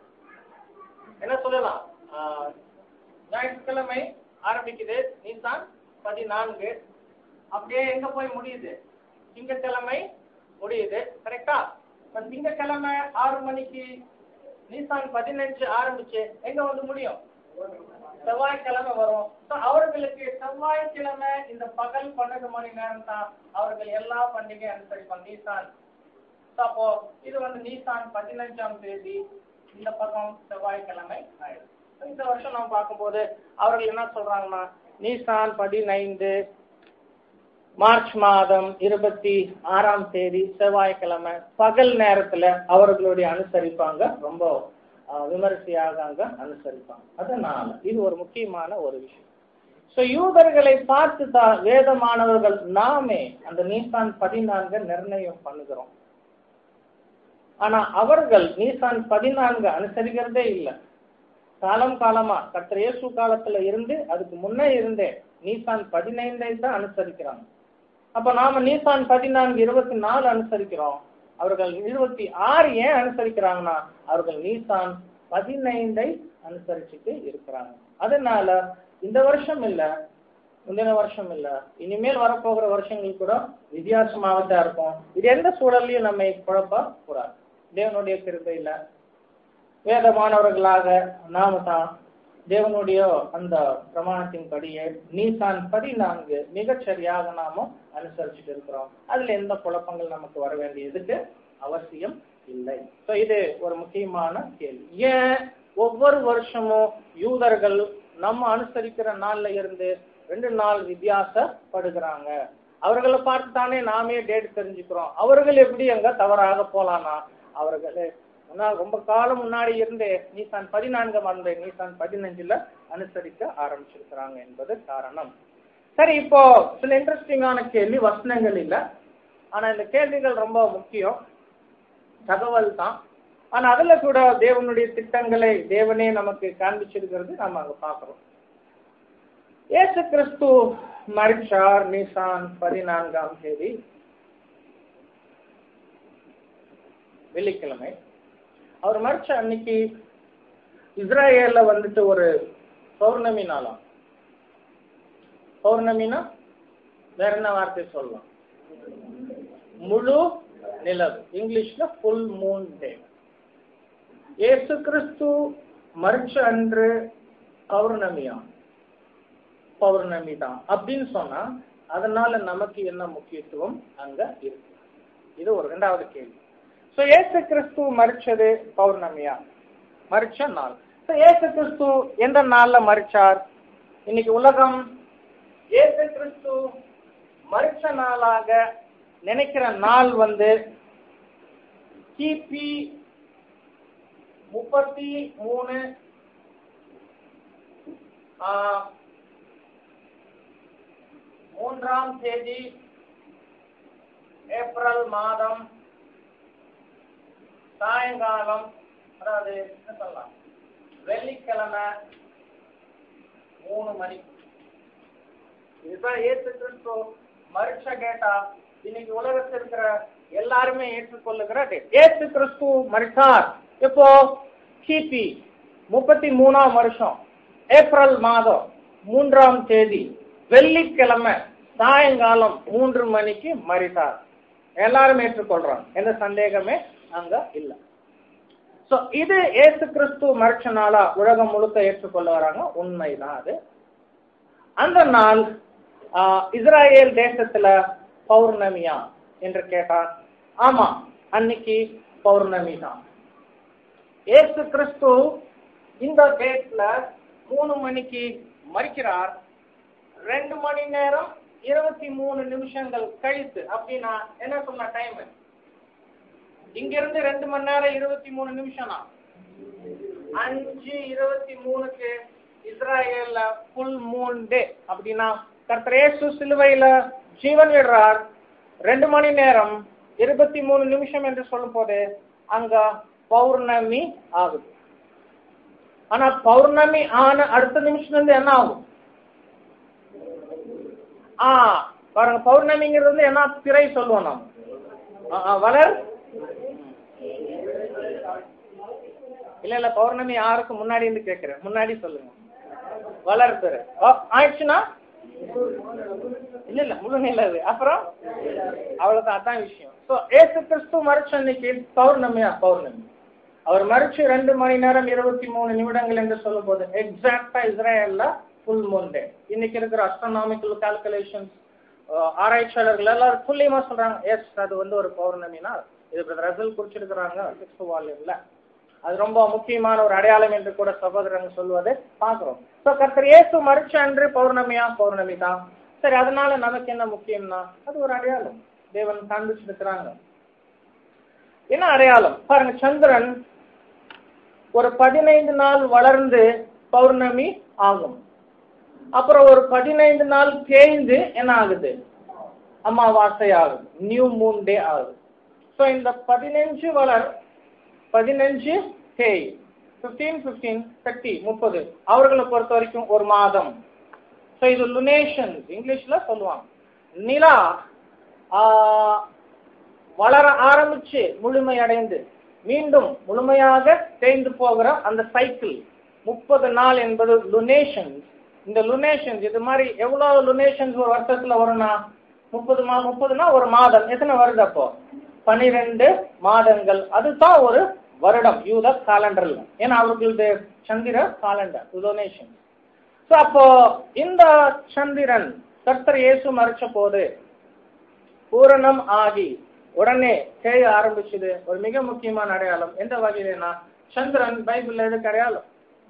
என்ன சொல்லலாம் ஆஹ், ஞாயிற்றுக்கிழமை ஆரம்பிக்குது நீசான் பதினான்கு அப்படியே எங்க போய் முடியுது திங்கட்கிழமை முடியுது கரெக்டா இப்ப திங்கட்கிழமை ஆறு மணிக்கு நீசான் பதினஞ்சு ஆரம்பிச்சு எங்க வந்து முடியும் செவ்வாய்க்கிழமை வரும் So, அவர்களுக்கு செவ்வாய்க்கிழமை இந்த பகல் பன்னெண்டு மணி நேரம் தான் அவர்கள் எல்லா பண்டிகை அனுசரிப்பாங்க நீசான் So, அப்போ இது வந்து நீசான் பதினஞ்சாம் தேதி இந்த பக்கம் செவ்வாய்க்கிழமை ஆயிடும் So, இந்த வருஷம் நம்ம பார்க்கும்போது அவர்கள் என்ன சொல்றாங்கன்னா நீசான் பதினைந்து மார்ச் மாதம் இருபத்தி ஆறாம் தேதி செவ்வாய்க்கிழமை பகல் நேரத்துல அவர்களுடைய அனுசரிப்பாங்க ரொம்ப ஆஹ், விமரிசையாக அங்க அனுசரிப்பாங்க அதனால இது ஒரு முக்கியமான ஒரு விஷயம் சோ யூதர்களை பார்த்து தான் வேதமானவர்கள் நாமே அந்த நீசான் பதினான்கு நிர்ணயம் பண்ணுகிறோம் ஆனா அவர்கள் நீசான் பதினான்கு அனுசரிக்கிறதே இல்லை காலம் காலமா கர்த்தர் இயேசு காலத்துல இருந்து அதுக்கு முன்னே இருந்தே நீசான் பதினைந்தை தான் அனுசரிக்கிறாங்க அப்ப நாம நீசான் பதினான்கு இருபத்தி நாலு அனுசரிக்கிறோம் அவர்கள் இருபத்தி ஆறு ஏன் அனுசரிக்கிறாங்கன்னா அவர்கள் நீசான் பதினைந்தை அனுசரிச்சுட்டு இருக்கிறாங்க அதனால இந்த வருஷம் இல்ல முந்தின வருஷம் இல்ல இனிமேல் வரப்போகிற வருஷங்கள் கூட வித்தியாசமாகத்தான் இருக்கும் இது எந்த சூழல்லையும் நம்மை குழப்ப கூடாது தேவனுடைய கிருபையில வேதமானவர்களாக நாம தான் தேவனுடைய அந்த பிரமாணத்தின் படியே நீசான் பதினான்கு மிகச் சரியாக நாம அனுசரிச்சுட்டு இருக்கிறோம் அதுல எந்த குழப்பங்கள் நமக்கு வர வேண்டியதுக்கு அவசியம் இல்லை சோ இது ஒரு முக்கியமான கேள்வி ஏன் ஒவ்வொரு வருஷமும் யூதர்கள் நம்ம அனுசரிக்கிற நாள்ல இருந்து ரெண்டு நாள் வித்தியாசப்படுகிறாங்க அவர்களை பார்த்து தானே நாமே டேட் தெரிஞ்சுக்கிறோம் அவர்கள் எப்படி அங்க தவறாக போலானா அவர்கள் முன்னால் ரொம்ப காலம் முன்னாடி இருந்தே நீசான் பதினான்கு வந்து நீசான் பதினஞ்சுல அனுசரிக்க ஆரம்பிச்சிருக்கிறாங்க என்பது காரணம் சரி இப்போ சில இன்ட்ரெஸ்டிங்கான கேள்வி வசனங்கள் இல்ல ஆனா இந்த கேள்விகள் ரொம்ப முக்கியம் தகவல் தான் ஆனா அதுல கூட தேவனுடைய திட்டங்களை தேவனே நமக்கு காண்பிச்சிருக்கிறது நாம அங்க பாக்குறோம் இயேசு கிறிஸ்து மரிச்சார் நீசான் பதினான்காம் தேதி வெள்ளிக்கிழமை அவர் மறிச்ச அன்னைக்கு இஸ்ரேல்ல வந்துட்டு ஒரு பௌர்ணமி நாளாம் பௌர்ணமினா வேற என்ன வார்த்தை சொல்லலாம் முழு நிலவு இங்கிலீஷ்ல ஃபுல் மூன் டே இயேசு கிறிஸ்து மறிச்ச அன்று பௌர்ணமியா பௌர்ணமி தான் அப்படின்னு சொன்னா அதனால நமக்கு என்ன முக்கியத்துவம் அங்க இருக்கு இது ஒரு ரெண்டாவது கேள்வி சோ ஏசு கிறிஸ்து மறிச்சது பௌர்ணமியா மறிச்ச நாள் சோ ஏசு கிறிஸ்து எந்த நாள்ல மறிச்சார் இன்னைக்கு உலகம் ஏசு கிறிஸ்து மறிச்ச நாளாக நினைக்கிற நாள் வந்து கிபி முப்பத்தி மூணு ஆஹ், மூன்றாம் தேதி ஏப்ரல் மாதம் சாயங்காலம் அதாவது என்ன சொல்லலாம் வெள்ளிக்கிழமை மூணு மணி இதுதான் ஏசு கிறிஸ்து மறுச்ச கேட்டா இன்னைக்கு உலகத்தில் இருக்கிற எல்லாருமே ஏற்றுக்கொள்ளுகிற date. ஏசு கிறிஸ்து மறித்தார் எப்போ கிபி முப்பத்தி மூணாம் வருஷம் ஏப்ரல் மாதம் மூன்றாம் தேதி வெள்ளிக்கிழமை சாயங்காலம் மூன்று மணிக்கு மறித்தார் எல்லாரும் ஏற்றுக்கொள்றாங்க எந்த சந்தேகமே அங்க இல்ல சோ இது ஏசு கிறிஸ்து மறிச்ச நாளா உலகம் முழுக்க ஏற்றுக்கொள்ள வராங்க உண்மைதான் அது அந்த நாள் ஆஹ், இஸ்ராயேல் தேசத்துல பௌர்ணமியா என்று கேட்டா ஆமா அன்னைக்கு பௌர்ணமி தான் ஏசு கிறிஸ்து இந்த டேட்ல மூணு மணிக்கு மறிக்கிறார் ரெண்டு மணி நேரம் இருபத்தி மூணு நிமிஷங்கள் கழித்து அப்படின்னா என்ன சொன்ன டைம் இங்க இருந்து ரெண்டு மணி நேரம் இருபத்தி மூணு நிமிஷம் அஞ்சு இருபத்தி மூணுக்கு இஸ்ராயேல்ல ஃபுல் மூன் டே அப்படின்னா கர்த்தர் இயேசு சிலுவையில ஜீவன் விடுறார் ரெண்டு மணி நேரம் இருபத்தி மூணு நிமிஷம் என்று சொல்லும் போது அங்க பௌர்ணமி ஆகுது ஆனா பௌர்ணமி ஆன அடுத்த நிமிஷம் வந்து என்ன ஆகும் ஆ பாருங்க பௌர்ணமிங்கிறது வந்து என்ன திரை சொல்லுவோம் நாம் ஆ, ஆ, வளர் இல்ல இல்ல பௌர்ணமி யாருக்கு முன்னாடி இருந்து கேக்குறேன் முன்னாடி சொல்லுங்க வளர் திரை ஓ, ஆயிடுச்சுன்னா இல்ல இல்ல முழு நிலவு அப்புறம் அவ்வளவுதான் அதான் விஷயம் சோ ஏசு கிறிஸ்து மறுச்ச அன்னைக்கு பௌர்ணமியா பௌர்ணமி அவர் மறுச்சு ரெண்டு மணி நேரம் இருபத்தி மூணு நிமிடங்கள் என்று சொல்லும் போது எக்ஸாக்டா இஸ்ரேல்ல ஃபுல் மூன் டே இன்னைக்கு இருக்கிற அஸ்ட்ரோனாமிக்கல் கால்குலேஷன்ஸ் ஆராய்ச்சியாளர்கள் எல்லாரும் துல்லியமா சொல்றாங்க எஸ் அது வந்து ஒரு பௌர்ணமினா இது ரசல் குறிச்சிருக்கிறாங்க சிக்ஸ்த் வால்யூம்ல அது ரொம்ப முக்கியமான ஒரு அடையாளம் என்று கூட சகோதரங்க சொல்வதை பார்க்கிறோம் ஸோ கர்த்தர் இயேசு மறுச்ச அன்று பௌர்ணமியா பௌர்ணமி தான் சரி அதனால நமக்கு என்ன முக்கியம்னா அது ஒரு அடையாளம் தேவன் காண்பிச்சிருக்கிறாங்க என்ன அடையாளம் பாருங்க சந்திரன் ஒரு பதினைந்து நாள் வளர்ந்து பௌர்ணமி ஆகும் அப்புறம் ஒரு பதினைந்து நாள் தேய்ந்து என்ன ஆகுது அமாவாசை ஆகுது நியூ மூன் டே ஆகுது ஸோ இந்த பதினஞ்சு வளர் பதினஞ்சு தேய் ஃபிஃப்டீன் ஃபிஃப்டீன் தேர்ட்டி முப்பது அவர்களை பொறுத்த வரைக்கும் ஒரு மாதம் ஸோ இது லுனேஷன் இங்கிலீஷ்ல சொல்லுவாங்க நிலா ஆஹ், வளர ஆரம்பிச்சு முழுமை அடைந்து மீண்டும் முழுமையாக தேய்ந்து போகிற அந்த சைக்கிள் முப்பது நாள் என்பது லுனேஷன் இந்த லுனேஷன்ஸ் இது மாதிரி எவ்வளவு லுனேஷன்ஸ் ஒரு வருஷத்துல வரும்னா முப்பது மா முப்பதுனா ஒரு மாதம் எத்தனை வருது அப்போ பனிரெண்டு மாதங்கள் அதுதான் ஒரு வருடம் யூத காலண்டர்ல ஏன்னா அவர்களுடைய சந்திர காலண்டர் லுனேஷன் ஸோ அப்போ இந்த சந்திரன் கர்த்தர் இயேசு மறைச்ச போது பூரணம் ஆகி உடனே தேய ஆரம்பிச்சது ஒரு மிக முக்கியமான அடையாளம் எந்த வகையிலனா சந்திரன் பைபிள்ல எதுக்கு அடையாளம்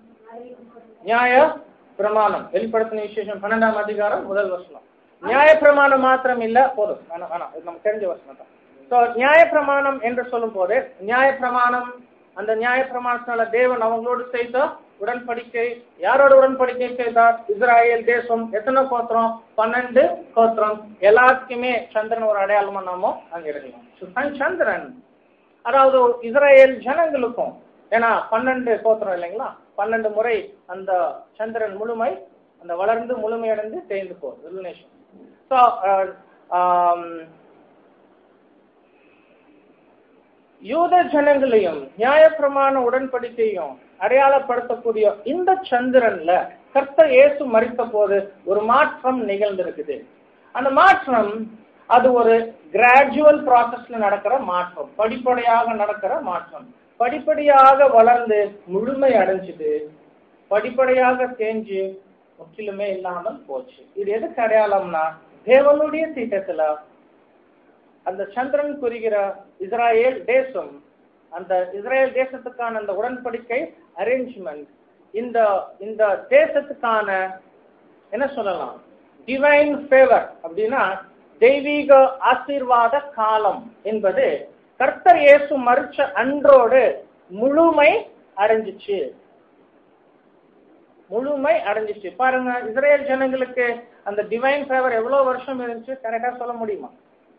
நியாய பிரமாணம் வெளிப்படுத்தின விசேஷம் பன்னெண்டாம் அதிகாரம் முதல் வசனம் நியாய பிரமாணம் மாத்திரம் இல்ல போதும் வேணாம் வேணாம் இது நமக்கு தெரிஞ்ச வசனம் தான் ஸோ நியாய பிரமாணம் என்று சொல்லும் போது நியாய பிரமாணம் அந்த நியாய பிரமாணத்தினால தேவன் அவங்களோடு செய்த உடன்படிக்கை யாரோட உடன்படிக்கை செய்தார் இஸ்ராயேல் தேசம் எத்தனை கோத்திரம் பன்னெண்டு கோத்திரம் எல்லாத்துக்குமே சந்திரன் ஒரு அடையாளமா நாம அங்க எடுக்கலாம் So, சன்- சந்திரன் அதாவது இஸ்ராயேல் ஜனங்களுக்கும் ஏன்னா பன்னெண்டு கோத்திரம் இல்லைங்களா பன்னெண்டு முறை அந்த சந்திரன் முழுமை அந்த வளர்ந்து முழுமையடைந்து தேய்ந்து போகுது ரிலேஷன் ஸோ யூத ஜனங்களையும் நியாயப்பிரமாண உடன்படிக்கையும் அடையாளப்படுத்தக்கூடிய இந்த சந்திரன்ல கர்த்தர் இயேசு மறித்த போது ஒரு மாற்றம் நிகழ்ந்திருக்குது அந்த மாற்றம் அது ஒரு கிராஜுவல் ப்ராசஸ்ல நடக்கிற மாற்றம் படிப்படியாக நடக்கிற மாற்றம் படிப்படியாக வளர்ந்து முழுமை அடைஞ்சுது படிப்படியாக தேஞ்சு முற்றிலுமே இல்லாமல் போச்சு இது எதுக்கு அடையாளம்னா தேவனுடைய திட்டத்துல அந்த சந்திரன் குறிகிற இஸ்ராயேல் தேசம் அந்த இஸ்ரேல் தேசத்துக்கான அந்த உடன்படிக்கை அரேஞ்ச்மெண்ட் இந்த இந்த தேசத்துக்கான என்ன சொல்லலாம் டிவைன் ஃபேவர் அப்படின்னா தெய்வீக ஆசீர்வாத காலம் என்பது கர்த்தர் இயேசு மறுச்ச அன்றோடு முழுமை அடைஞ்சிச்சு முழுமை அடைஞ்சிச்சு பாருங்க இஸ்ரேல் ஜனங்களுக்கு அந்த டிவைன் ஃபேவர் எவ்வளவு வருஷம் இருந்துச்சு கரெக்டா சொல்ல முடியுமா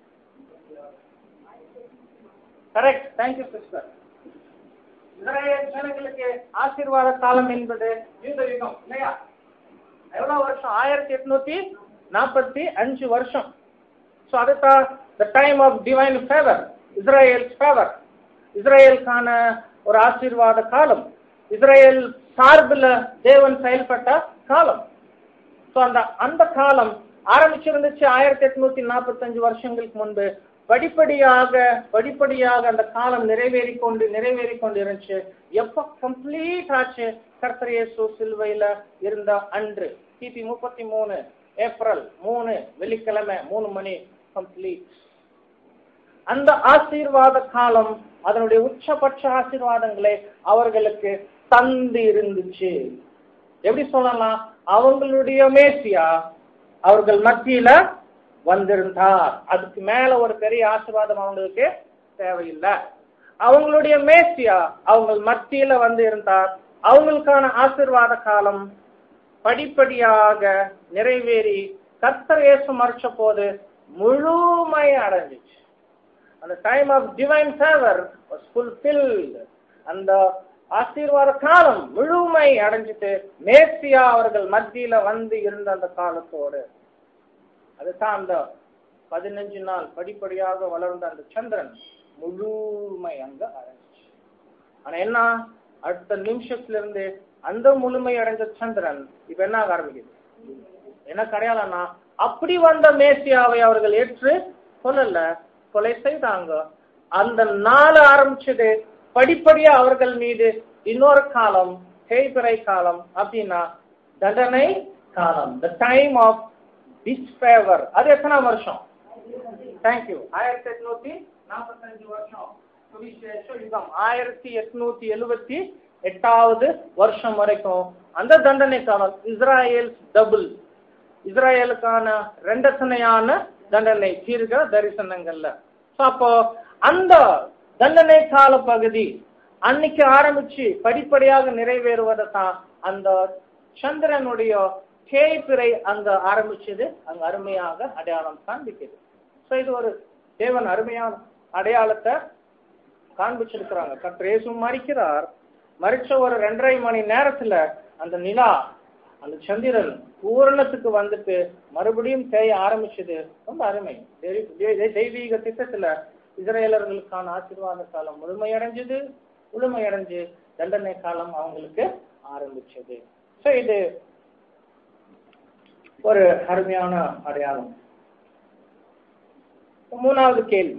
கரெக்ட் தேங்க்யூ சிஸ்டர் இஸ்ரேல் ஜனங்களுக்கு ஆசீர்வாத காலம் என்பது யூத யுகம் இல்லையா எவ்வளவு வருஷம் ஆயிரத்தி எட்நூத்தி நாற்பத்தி அஞ்சு வருஷம் ஸோ அதுதான் the time of divine favour Israel favour இஸ்ரேலுக்கான ஒரு ஆசீர்வாத காலம் இஸ்ரேல் சார்பில் தேவன் செயல்பட்ட காலம் ஸோ அந்த அந்த காலம் ஆரம்பிச்சிருந்துச்சு ஆயிரத்தி எட்நூத்தி நாற்பத்தஞ்சு வருஷங்களுக்கு முன்பு படிப்படியாக படிப்படியாக அந்த காலம் நிறைவேறி கொண்டு நிறைவேறி கொண்டு இருந்துச்சு எப்ப கம்ப்ளீட் ஆச்சு கர்த்தர் இயேசு சிலுவையில இருந்த அன்று கிபி முப்பத்தி மூணு ஏப்ரல் மூணு வெள்ளிக்கிழமை மூணு மணி கம்ப்ளீட் அந்த ஆசீர்வாத காலம் அதனுடைய உச்சபட்ச ஆசீர்வாதங்களை அவர்களுக்கு தந்து இருந்துச்சு எப்படி சொல்லலாம் அவங்களுடைய மேசியா அவர்கள் மத்தியில வந்திருந்தார் அதுக்கு மேல ஒரு பெரிய ஆசீர்வாதம் அவங்களுக்கு தேவையில்லை அவங்களுடைய மேசியா அவங்க மத்தியில வந்து இருந்தார் அவங்களுக்கான ஆசீர்வாத காலம் படிப்படியாக நிறைவேறி கர்த்தர் இயேசு மறைச்ச போது முழுமை அடைஞ்சிச்சு அந்த time of divine favour was fulfilled அந்த ஆசீர்வாத காலம் முழுமை அடைஞ்சிட்டு மேசியா அவர்கள் மத்தியில வந்து இருந்த அந்த காலத்தோடு அதுதான் அந்த பதினஞ்சு நாள் படிப்படியாக வளர்ந்த அந்த சந்திரன் முழுமை அங்க அடைஞ்சிச்சு ஆனா என்ன அடுத்த நிமிஷத்துல இருந்து அந்த முழுமை அடைஞ்ச சந்திரன் இப்ப என்ன ஆக ஆரம்பிக்குது என்ன கிடையாதுன்னா அப்படி வந்த மேசியாவை அவர்கள் ஏற்று கொல்லல கொலை செய்தாங்க அந்த நாள் ஆரம்பிச்சது படிப்படியா அவர்கள் மீது இன்னொரு காலம் தேய்பிறை காலம் அப்படின்னா தண்டனை காலம் த டைம் ஆஃப் டிஸ்பேவர் அது எத்தனை வருஷம் தேங்க்யூ ஆயிரத்தி எட்நூத்தி நாற்பத்தஞ்சு வருஷம் சுவிசேஷ யுகம் ஆயிரத்தி எட்நூத்தி எழுபத்தி எட்டாவது வருஷம் வரைக்கும் அந்த தண்டனை காலம் இஸ்ராயேல் டபுள் இஸ்ராயலுக்கான ரெண்டசனையான தண்டனை தீர்க்க தரிசனங்கள்ல So, அப்போ அந்த தண்டனை கால பகுதி அன்னைக்கு ஆரம்பிச்சு படிப்படியாக நிறைவேறுவதை தான் அந்த சந்திரனுடைய தேய்பிறை அங்க ஆரம்பிச்சது அங்க அருமையாக அடையாளம் காண்பிக்குது சோ இது ஒரு தேவன் அருமையான அடையாளத்தை காண்பிச்சிருக்கிறாங்க கர்த்தர் இயேசு மறிக்கிறார் மறிச்ச ஒரு ரெண்டரை மணி நேரத்துல அந்த நிலா அந்த சந்திரன் பூரணத்துக்கு வந்துட்டு மறுபடியும் தேய ஆரம்பிச்சது ரொம்ப அருமை தெய்வ- தெய்வ- தெய்வீக திட்டத்துல இஸ்ரேலர்களுக்கான ஆசீர்வாத காலம் முழுமையடைஞ்சது முழுமையடைஞ்சு தண்டனை காலம் அவங்களுக்கு ஆரம்பிச்சது சோ இது ஒரு அருமையான அடையாளம் மூணாவது கேள்வி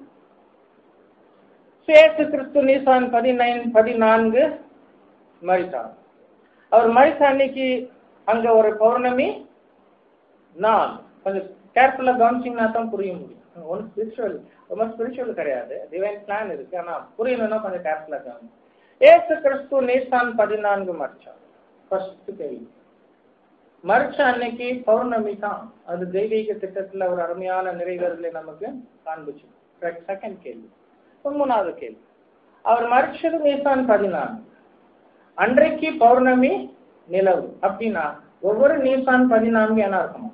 சேத்து கிறிஸ்து நீசான் பதினைன் பதினான்கு மறித்தார் அவர் மறித்த அன்னைக்கு அங்க ஒரு பௌர்ணமி நாள் கொஞ்சம் கேர்ஃபுல்லா கவனிச்சிங்கன்னா தான் புரிய முடியும் ஒன்றும் ஸ்பிரிச்சுவல் ரொம்ப ஸ்பிரிச்சுவல் கிடையாது டிவைன் பிளான் இருக்கு ஆனா புரியணும்னா கொஞ்சம் கேர்ஃபுல்லா கவனிங்க ஏசு கிறிஸ்து நீசான் பதினான்கு மறிச்சார் ஃபர்ஸ்ட் கேள்வி மறிச்ச அன்னைக்கு பௌர்ணமி தான் அது தெய்வீக திட்டத்துல ஒரு அருமையான நிறைவேறலை நமக்கு காண்பிச்சு செகண்ட் கேள்வி மூணாவது கேள்வி அவர் மறிச்சது நீசான் பதினான்கு அன்றைக்கு பௌர்ணமி நிலவு அப்படின்னா ஒவ்வொரு நீசான் பதினான்கு என்ன இருக்கணும்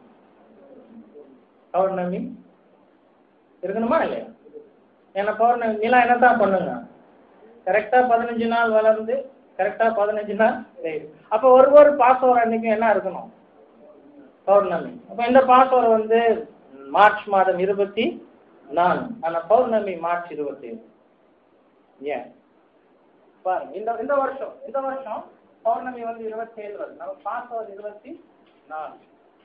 பௌர்ணமி இருக்கணுமா இல்லையா ஏன்னா பௌர்ணமி நிலா என்னதான் பண்ணுங்க கரெக்டா பதினஞ்சு நாள் வளர்ந்து கரெக்டா பதினஞ்சு நாள் தேயுது. அப்ப ஒரு ஒரு பாசோர் அன்னைக்கு என்ன இருக்கணும் பௌர்ணமி அப்ப இந்த பாசோர் வந்து மார்ச் மாதம் இருபத்தி நாலு ஆனா பௌர்ணமி மார்ச் இருபத்தி ஏழு ஏன் பாருங்க இந்த இந்த வருஷம் இந்த வருஷம் பௌர்ணமி வந்து இருபத்தி ஏழு வருது நம்ம பாசோர் இருபத்தி நாலு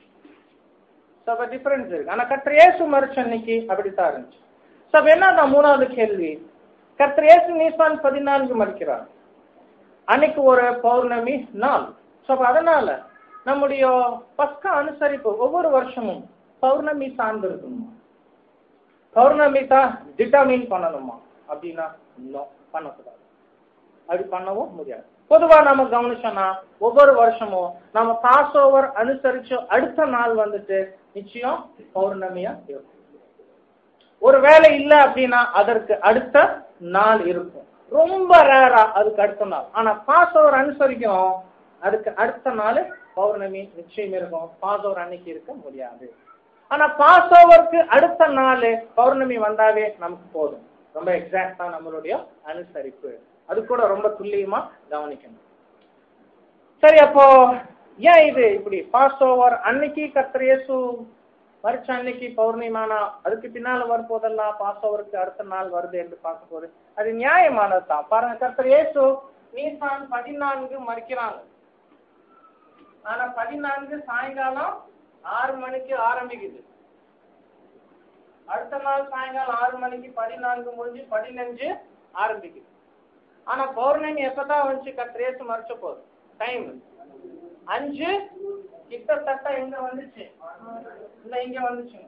ஸோ அப்போ டிஃபரன்ஸ் இருக்கு ஆனா கர்த்தர் இயேசு மறிச்ச அன்னைக்கு அப்படித்தான் இருந்துச்சு ஸோ அப்போ என்ன மூணாவது கேள்வி கர்த்தர் இயேசு நீசான் பதினான்கு மறிக்கிறார் அன்னைக்கு ஒரு பௌர்ணமி நாள் ஸோ அப்போ அதனால நம்முடைய பக்க அனுசரிப்பு ஒவ்வொரு வருஷமும் பௌர்ணமி சார்ந்து இருக்கணுமா பௌர்ணமி தான் டிட்டர்மின் பண்ணணுமா அப்படின்னா no, பண்ணக்கூடாது அப்படி பண்ணவும் முடியாது பொதுவா நம்ம கவனிச்சோம்னா ஒவ்வொரு வருஷமும் நம்ம பாஸ் ஓவர் அனுசரிச்சு அடுத்த நாள் வந்துட்டு நிச்சயம் பௌர்ணமியா இருக்கும் ஒரு வேலை இல்ல அப்படின்னா அதற்கு அடுத்த நாள் இருக்கும் ரொம்ப ரேரா அதுக்கு அடுத்த நாள் ஆனா பாஸ் ஓவர் அனுசரிக்கும் அதுக்கு அடுத்த நாள் பௌர்ணமி நிச்சயம் இருக்கும் பாஸ் ஓவர் அன்னைக்கு இருக்க முடியாது ஆனா பாஸ் ஓவருக்கு அடுத்த நாள் பௌர்ணமி வந்தாவே நமக்கு போதும் ரொம்ப எக்ஸாக்டா நம்மளுடைய அனுசரிப்பு அது கூட ரொம்ப துல்லியமா கவனிக்கணும் சரி அப்போ ஏன் இது இப்படி பாஸ் ஓவர் அன்னைக்கு கர்த்தர் இயேசு மறிச்ச அன்னைக்கு பௌர்ணமிமானா அதுக்கு பின்னால வரும்போதெல்லாம் பாஸ் ஓவருக்கு அடுத்த நாள் வருது என்று பார்க்கும் போது அது நியாயமானது தான் பாருங்க கர்த்தர் இயேசு நீசான் பதினான்கு மறிக்கிறாங்க ஆனா பதினான்கு சாயங்காலம் ஆறு மணிக்கு ஆரம்பிக்குது அடுத்த நாள் சாயங்காலம் ஆறு மணிக்கு பதினான்கு முடிஞ்சு பதினஞ்சு ஆரம்பிக்குது ஆனா பௌர்ணமி எப்பதான் வந்துச்சு கத்திரேசு மறைச்ச போதும் டைம் அஞ்சு கிட்டத்தட்ட எங்க வந்துச்சு இந்த இங்க வந்துச்சு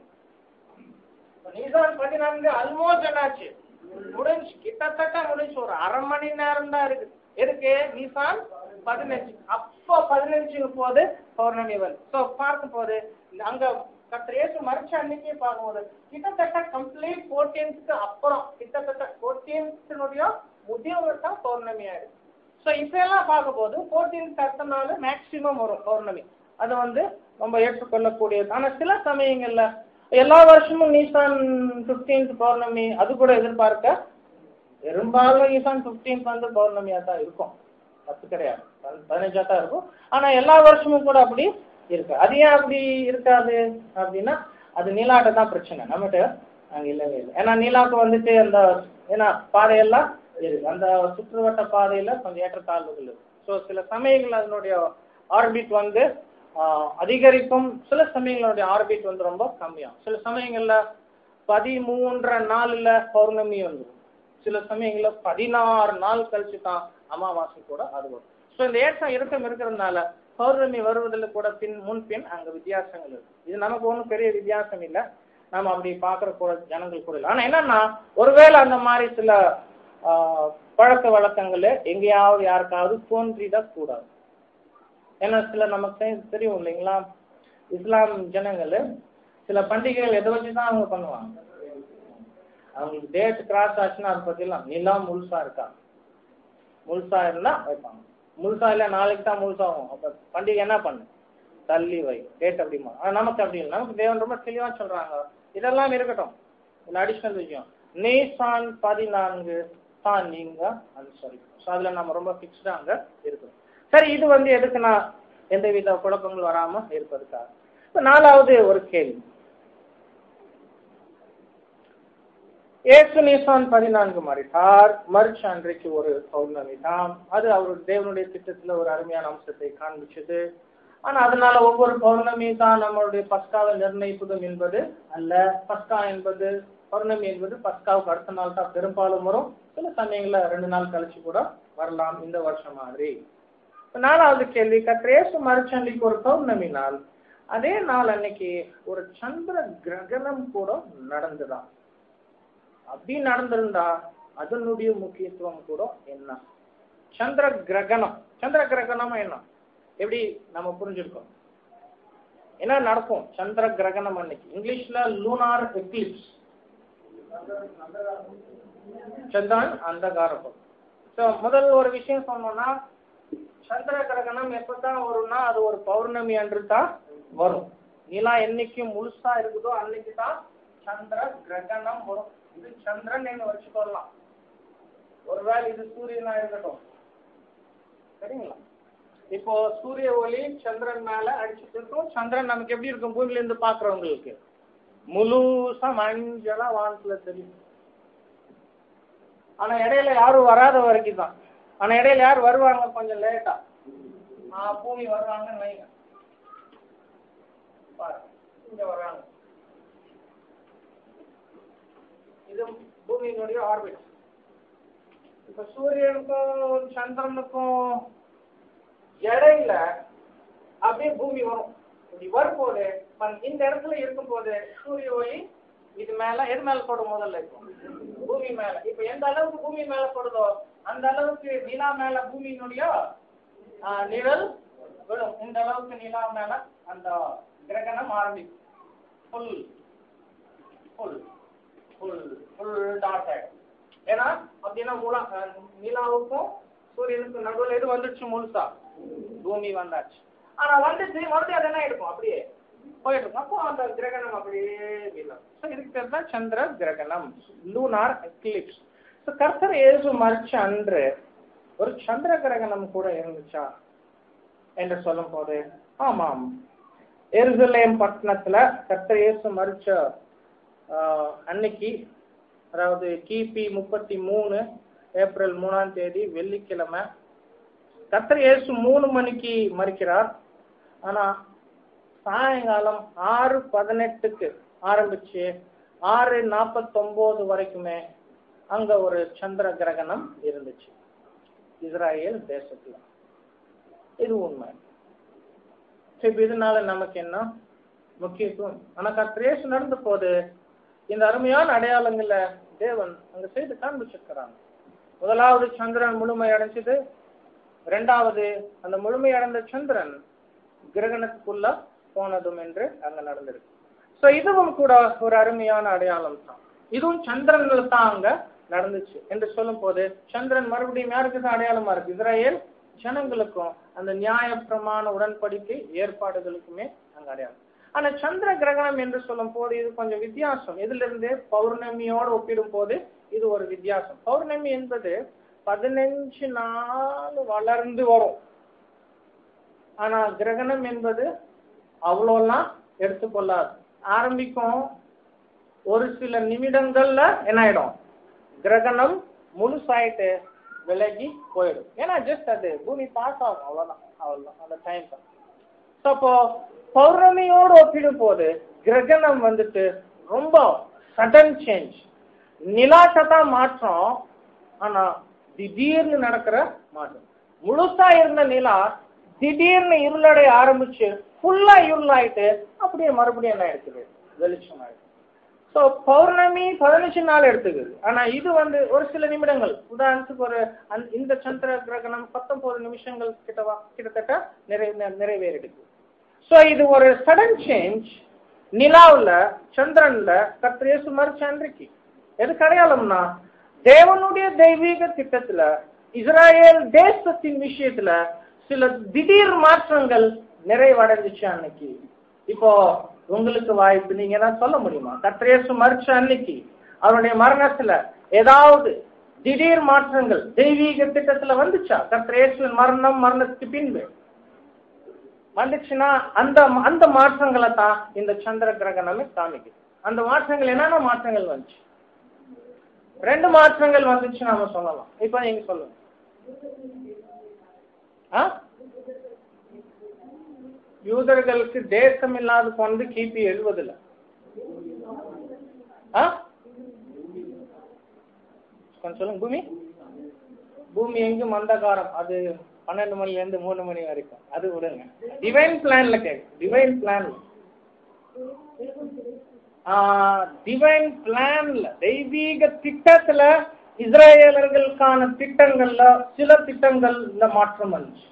நீதான் பதினான்கு ஆல்மோஸ்ட் என்னாச்சு முடிஞ்சு கிட்டத்தட்ட முடிஞ்சு ஒரு அரை மணி நேரம் தான் இருக்கு எதுக்கு நீசான் பதினஞ்சு அப்போ பதினஞ்சு போது பௌர்ணமி வந்து ஸோ பார்க்கும் போது அங்க கத்திரேசு மறைச்ச அன்னைக்கே பார்க்கும்போது கிட்டத்தட்ட கம்ப்ளீட் ஃபோர்டீன்த்துக்கு அப்புறம் கிட்டத்தட்ட ஃபோர்டீன்த்தினுடைய முதியவு தான் பௌர்ணமி ஆயிடுது ஸோ இப்போ எல்லாம் பார்க்கும்போது ஃபோர்டீன்த் அடுத்த நாள் மேக்சிமம் வரும் பௌர்ணமி அது வந்து ரொம்ப ஏற்றுக்கொள்ளக்கூடியது ஆனால் சில சமயங்கள்ல எல்லா வருஷமும் நீசான் ஃபிஃப்டீன்த் பௌர்ணமி அது கூட எதிர்பார்க்க பெரும்பாலும் ஈசான் ஃபிஃப்டீன்த் வந்து பௌர்ணமியா தான் இருக்கும் தப்பு கிடையாது பதி- பதினஞ்சா தான் இருக்கும் ஆனா எல்லா வருஷமும் கூட அப்படி இருக்கு அது ஏன் அப்படி இருக்காது அப்படின்னா அது நீலாட்ட தான் பிரச்சனை நம்மகிட்ட அங்க இல்லவே இல்லை ஏன்னா நீலாக்கு வந்துட்டு அந்த ஏன்னா பாதையெல்லாம் இருக்கு அந்த சுற்றுவட்ட பாதையில கொஞ்சம் ஏற்றத்தாழ்வுகள் இருக்கு ஸோ சில சமயங்கள் அதனுடைய ஆர்பிட் வந்து ஆஹ், அதிகரிக்கும் சில சமயங்களுடைய ஆர்பிட் வந்து ரொம்ப கம்மியாகும் சில சமயங்கள்ல பதிமூன்றரை நாள்ல பௌர்ணமி வந்துடும் சில சமயங்கள்ல பதினாறு நாள் கழிச்சு தான் அமாவாசை கூட அது வரும் ஸோ இந்த ஏற்றம் இறக்கம் இருக்கிறதுனால பௌர்ணமி வருவதில் கூட பின் முன்பின் அங்க வித்தியாசங்கள் இருக்கு இது நமக்கு ஒன்றும் பெரிய வித்தியாசம் இல்லை நம்ம அப்படி பார்க்குற கூட ஜனங்கள் கூட இல்லை ஆனா என்னன்னா ஒருவேளை அந்த மாதிரி சில ஆஹ், பழக்க வழக்கங்கள் எங்கேயாவது யாருக்காவது தோன்றிடக் கூடாது ஏன்னா சில நமக்கு தெ- தெரியும் இல்லைங்களா இஸ்லாம் ஜனங்கள் சில பண்டிகைகள் எதை வச்சு தான் அவங்க பண்ணுவாங்க அவங்களுக்கு டேட் கிராஸ் ஆச்சுன்னா அதை பத்திலாம் நிலம் முழுசா இருக்கா முழுசா இருந்தா வைப்பாங்க முழுசா இல்ல நாளைக்கு தான் முழுசாகும் அப்ப பண்டிகை என்ன பண்ணு தள்ளி வை டேட் அப்படிமா ஆனா நமக்கு அப்படி இல்லை நமக்கு தேவன் ரொம்ப தெளிவா சொல்றாங்க இதெல்லாம் இருக்கட்டும் இதுல அடிஷனல் விஷயம் நீசான் பதினான்கு தான் நீங்க அனுசரிக்கும் ஸோ அதுல நம்ம ரொம்ப ஃபிக்ஸ்டா அங்க இருக்கணும் சரி இது வந்து எதுக்குன்னா எந்தவித குழப்பங்கள் வராம இருப்பதுக்காக இப்ப நாலாவது ஒரு கேள்வி ஏசு நீசான் பதினான்கு மறித்தார் மறுச்ச அன்றைக்கு ஒரு பௌர்ணமி தான் அது அவருடைய தேவனுடைய திட்டத்துல ஒரு அருமையான அம்சத்தை காண்பிச்சது ஆனா அதனால ஒவ்வொரு பௌர்ணமி தான் நம்மளுடைய பஸ்காவை நிர்ணயிப்பதும் என்பது அல்ல பஸ்கா என்பது பௌர்ணமி என்பது பஸ்காவுக்கு அடுத்த நாள் தான் பெரும்பாலும் வரும் சில சமயங்கள்ல ரெண்டு நாள் கழிச்சு கூட வரலாம் இந்த வருஷம் மாதிரி இப்ப நாலாவது கேள்வி கத்திரேசு மறுச்சண்டைக்கு ஒரு பௌர்ணமி நாள் அதே நாள் அன்னைக்கு ஒரு சந்திர கிரகணம் கூட நடந்துதான் அப்படி நடந்திருந்தா அதனுடைய முக்கியத்துவம் கூட என்ன சந்திர கிரகணம் சந்திர கிரகணம் என்ன எப்படி நம்ம புரிஞ்சிருக்கோம் என்ன நடக்கும் சந்திர கிரகணம் அன்னைக்கு இங்கிலீஷ்ல லூனார் எக்லிப்ஸ் சந்திரன் அந்தகாரப்பம் ஸோ முதல் ஒரு விஷயம் சொன்னோம்னா சந்திர கிரகணம் எப்பதான் வரும்னா அது ஒரு பௌர்ணமி அன்று தான் வரும் நிலா என்னைக்கு முழுசா இருக்குதோ அன்னைக்கு தான் சந்திர கிரகணம் வரும் இது சந்திரன் நீங்க வச்சுக்கொள்ளலாம் ஒருவேளை இது சூரியனா இருக்கட்டும் சரிங்களா இப்போ சூரிய ஒளி சந்திரன் மேல அடிச்சுட்டு இருக்கும் சந்திரன் நமக்கு எப்படி இருக்கும் பூமியில இருந்து பாக்குறவங்களுக்கு முழுசா மஞ்சளா வானத்துல தெரியும் ஆனா இடையில யாரும் வராத வரைக்கும் தான் ஆனா இடையில யார் வருவாங்க கொஞ்சம் லேட்டா ஆஹ் பூமி வருவாங்கன்னு வைங்க பாருங்க இங்க வர்றாங்க இது பூமியினுடைய ஆர்பிட் இப்ப சூரியனுக்கும் சந்திரனுக்கும் இடையில அப்படியே பூமி வரும் இப்படி வரும்போது இப்ப இந்த இடத்துல இருக்கும்போது சூரிய ஒளி இது மேல எது மேல படும் முதல்ல இருக்கும் பூமி மேல இப்ப எந்த அளவுக்கு பூமி மேல படுதோ அந்த அளவுக்கு நிலா மேல பூமியினுடைய ஆஹ், நிழல் விழும் இந்த அளவுக்கு நிலா மேல அந்த கிரகணம் ஆரம்பிக்கும் ஃபுல் ஃபுல் ஃபுல் ஃபுல் டாட் ஆயிடும் ஏன்னா அப்படின்னா முலா அஹ், நிலாவுக்கும் சூரியனுக்கும் நடுவில் எது வந்துடுச்சு முழுசா பூமி வந்தாச்சு ஆனா வந்துச்சு மறுபடியும் அது என்ன எடுக்கும் அப்படியே போயிட்டு இருக்கும் அப்போ அந்த கிரகணம் அப்படியே வீழும் ஸோ இதுக்கு பேர் தான் சந்திர கிரகணம் லூனார் எக்லிப்ஸ் ஸோ கர்த்தர் இயேசு மறிச்ச அன்று ஒரு சந்திர கிரகணம் கூட இருந்துச்சா என்று சொல்லும் போது ஆமாம் எருசலேம் பட்டணத்துல கர்த்தர் இயேசு மறிச்ச ஆஹ், அன்னைக்கு அதாவது கிபி முப்பத்தி மூணு ஏப்ரல் மூணாம் தேதி வெள்ளிக்கிழமை கர்த்தர் இயேசு மூணு மணிக்கு மறிக்கிறார் ஆனா சாயங்காலம் ஆறு பதினெட்டுக்கு ஆரம்பிச்சு ஆறு நாற்பத்தொம்போது வரைக்குமே அங்க ஒரு சந்திர கிரகணம் இருந்துச்சு இஸ்ராயேல் தேசத்துல இது உண்மை சரி, இப்ப இதனால நமக்கு என்ன முக்கியத்துவம் ஆனா கத்திரேசு நடந்த போது இந்த அருமையான அடையாளங்களை தேவன் அங்க செய்து காண்பிச்சிருக்கிறாங்க முதலாவது சந்திரன் முழுமை அடைஞ்சது ரெண்டாவது அந்த முழுமை அடைந்த சந்திரன் கிரகணத்துக்குள்ள போனதும் என்று அங்க நடந்திருக்கு சோ இதுவும் கூட ஒரு அருமையான அடையாளம் தான் இதுவும் சந்திரன்ல தான் அங்க நடந்துச்சு என்று சொல்லும் போது சந்திரன் மறுபடியும் யாருக்கு தான் அடையாளமா இருக்கு இஸ்ரேல் ஜனங்களுக்கும் அந்த நியாயப்பிரமாண உடன்படிக்கை ஏற்பாடுகளுக்குமே அங்க அடையாளம் ஆனா சந்திர கிரகணம் என்று சொல்லும் போது இது கொஞ்சம் வித்தியாசம் இதுல இருந்து பௌர்ணமியோடு ஒப்பிடும் போது இது ஒரு வித்தியாசம் பௌர்ணமி என்பது பதினஞ்சு நாள் வளர்ந்து வரும் ஆனா கிரகணம் என்பது அவ்வளோலாம் எடுத்துக்கொள்ளாது ஆரம்பிக்கும் ஒரு சில நிமிடங்கள்ல என்ன ஆயிடும் கிரகணம் முழுசாயிட்டு விலகி போயிடும் ஏன்னா ஜஸ்ட் அது பூமி பாஸ் ஆகும் அவ்வளவுதான் அவ்வளவுதான் அந்த டைம் தான் So, அப்போ பௌர்ணமியோடு ஒப்பிடும் போது கிரகணம் வந்துட்டு ரொம்ப சடன் சேஞ்ச் நிலாட்ட தான் மாற்றம் ஆனா திடீர்னு நடக்கிற மாற்றம் முழுசா இருந்த நிலா திடீர்னு இருளடைய ஆரம்பிச்சு ஃபுல்லா இருளாயிட்டு அப்படியே மறுபடியும் என்ன இருக்குது வெளிச்சம் ஆயிடுது ஸோ பௌர்ணமி பதினஞ்சு நாள் எடுத்துக்குது ஆனா இது வந்து ஒரு சில நிமிடங்கள் உதாரணத்துக்கு ஒரு அந்த- இந்த சந்திர கிரகணம் பத்தொன்பது நிமிஷங்கள் கிட்டவா கிட்டத்தட்ட நிறை நிறைவேறிடுது ஸோ இது ஒரு சடன் சேஞ்ச் நிலாவுல சந்திரன்ல கத்திரேசு மறுச்ச அன்றைக்கு எதுக்கு அடையாளம்னா தேவனுடைய தெய்வீக திட்டத்துல இஸ்ராயேல் தேசத்தின் விஷயத்துல சில திடீர் மாற்றங்கள் நிறைவடைஞ்சிச்சு அன்னைக்கு இப்போ உங்களுக்கு வாய்ப்பு நீங்க என்ன சொல்ல முடியுமா கத்திரேசு மறுச்ச அன்னைக்கு அவருடைய மரணத்துல ஏதாவது திடீர் மாற்றங்கள் தெய்வீக திட்டத்துல வந்துச்சா கத்திரேசுவின் மரணம் மரணத்துக்கு பின்பு வந்துச்சுன்னா அந்த அந்த மாற்றங்களை தான் இந்த சந்திர கிரகணமே காமிக்குது அந்த மாற்றங்கள் என்னென்ன மாற்றங்கள் வந்துச்சு ரெண்டு மாற்றங்கள் வந்துச்சு நாம சொல்லலாம் இப்ப நீங்க சொல்லுங்க ஆ? யூதர்களுக்கு தேசம் இல்லாத போனது கிபி எழுபதுல ஆ? கொஞ்சம் சொல்லுங்க பூமி பூமி எங்கும் அந்தகாரம் அது பன்னெண்டு மணில இருந்து மூணு மணி வரைக்கும் அது விடுங்க டிவைன் பிளான்ல கேக்கு டிவைன் பிளான்ல டிவைன் பிளான்ல தெய்வீக திட்டத்துல இஸ்ரேலர்களுக்கான திட்டங்கள்ல சில திட்டங்கள்ல மாற்றம் வந்துச்சு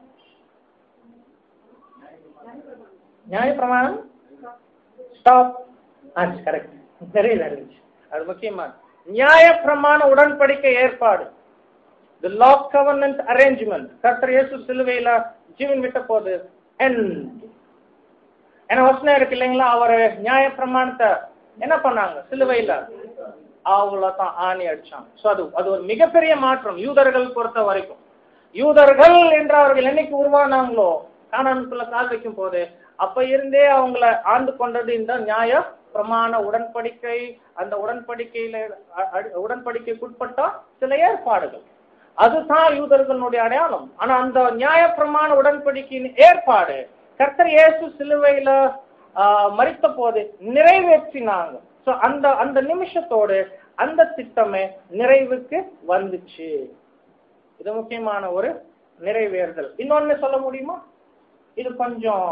நியாயப்பிரமாணம் ஸ்டாப் ஆச்சு கரெக்ட் தெரியல இருந்துச்சு அது முக்கியமான நியாயப்பிரமாண உடன்படிக்கை ஏற்பாடு தி லா கவர்னன்ட் அரேஞ்ச்மெண்ட் கர்த்தர் இயேசு சிலுவையில ஜீவன் விட்ட போது end ஏன்னா வசனம் இருக்கு இல்லைங்களா அவர் நியாய பிரமாணத்தை என்ன பண்ணாங்க சிலுவையில அவ்வளவுதான் ஆணி அடிச்சாங்க சோ அது அது ஒரு மிகப்பெரிய மாற்றம் யூதர்கள் பொறுத்த வரைக்கும் யூதர்கள் என்று அவர்கள் என்னைக்கு உருவானாங்களோ கானானுக்குள்ள கால் வைக்கும் போது அப்ப இருந்தே அவங்கள ஆண்டு கொண்டது இந்த நியாய பிரமாண உடன்படிக்கை அந்த உடன்படிக்கையில அ- அ- உடன்படிக்கைக்குட்பட்ட சில ஏற்பாடுகள் அதுதான் யூதர்களுடைய அடையாளம் ஆனா அந்த நியாயப்பிரமாண உடன்படிக்கையின் ஏற்பாடு கர்த்தர் இயேசு சிலுவையில ஆஹ், மரித்த போது நிறைவேற்றினாங்க சோ அந்த அந்த நிமிஷத்தோடு அந்த திட்டமே நிறைவுக்கு வந்துச்சு இது முக்கியமான ஒரு நிறைவேறுதல் இன்னொன்னு சொல்ல முடியுமா இது கொஞ்சம்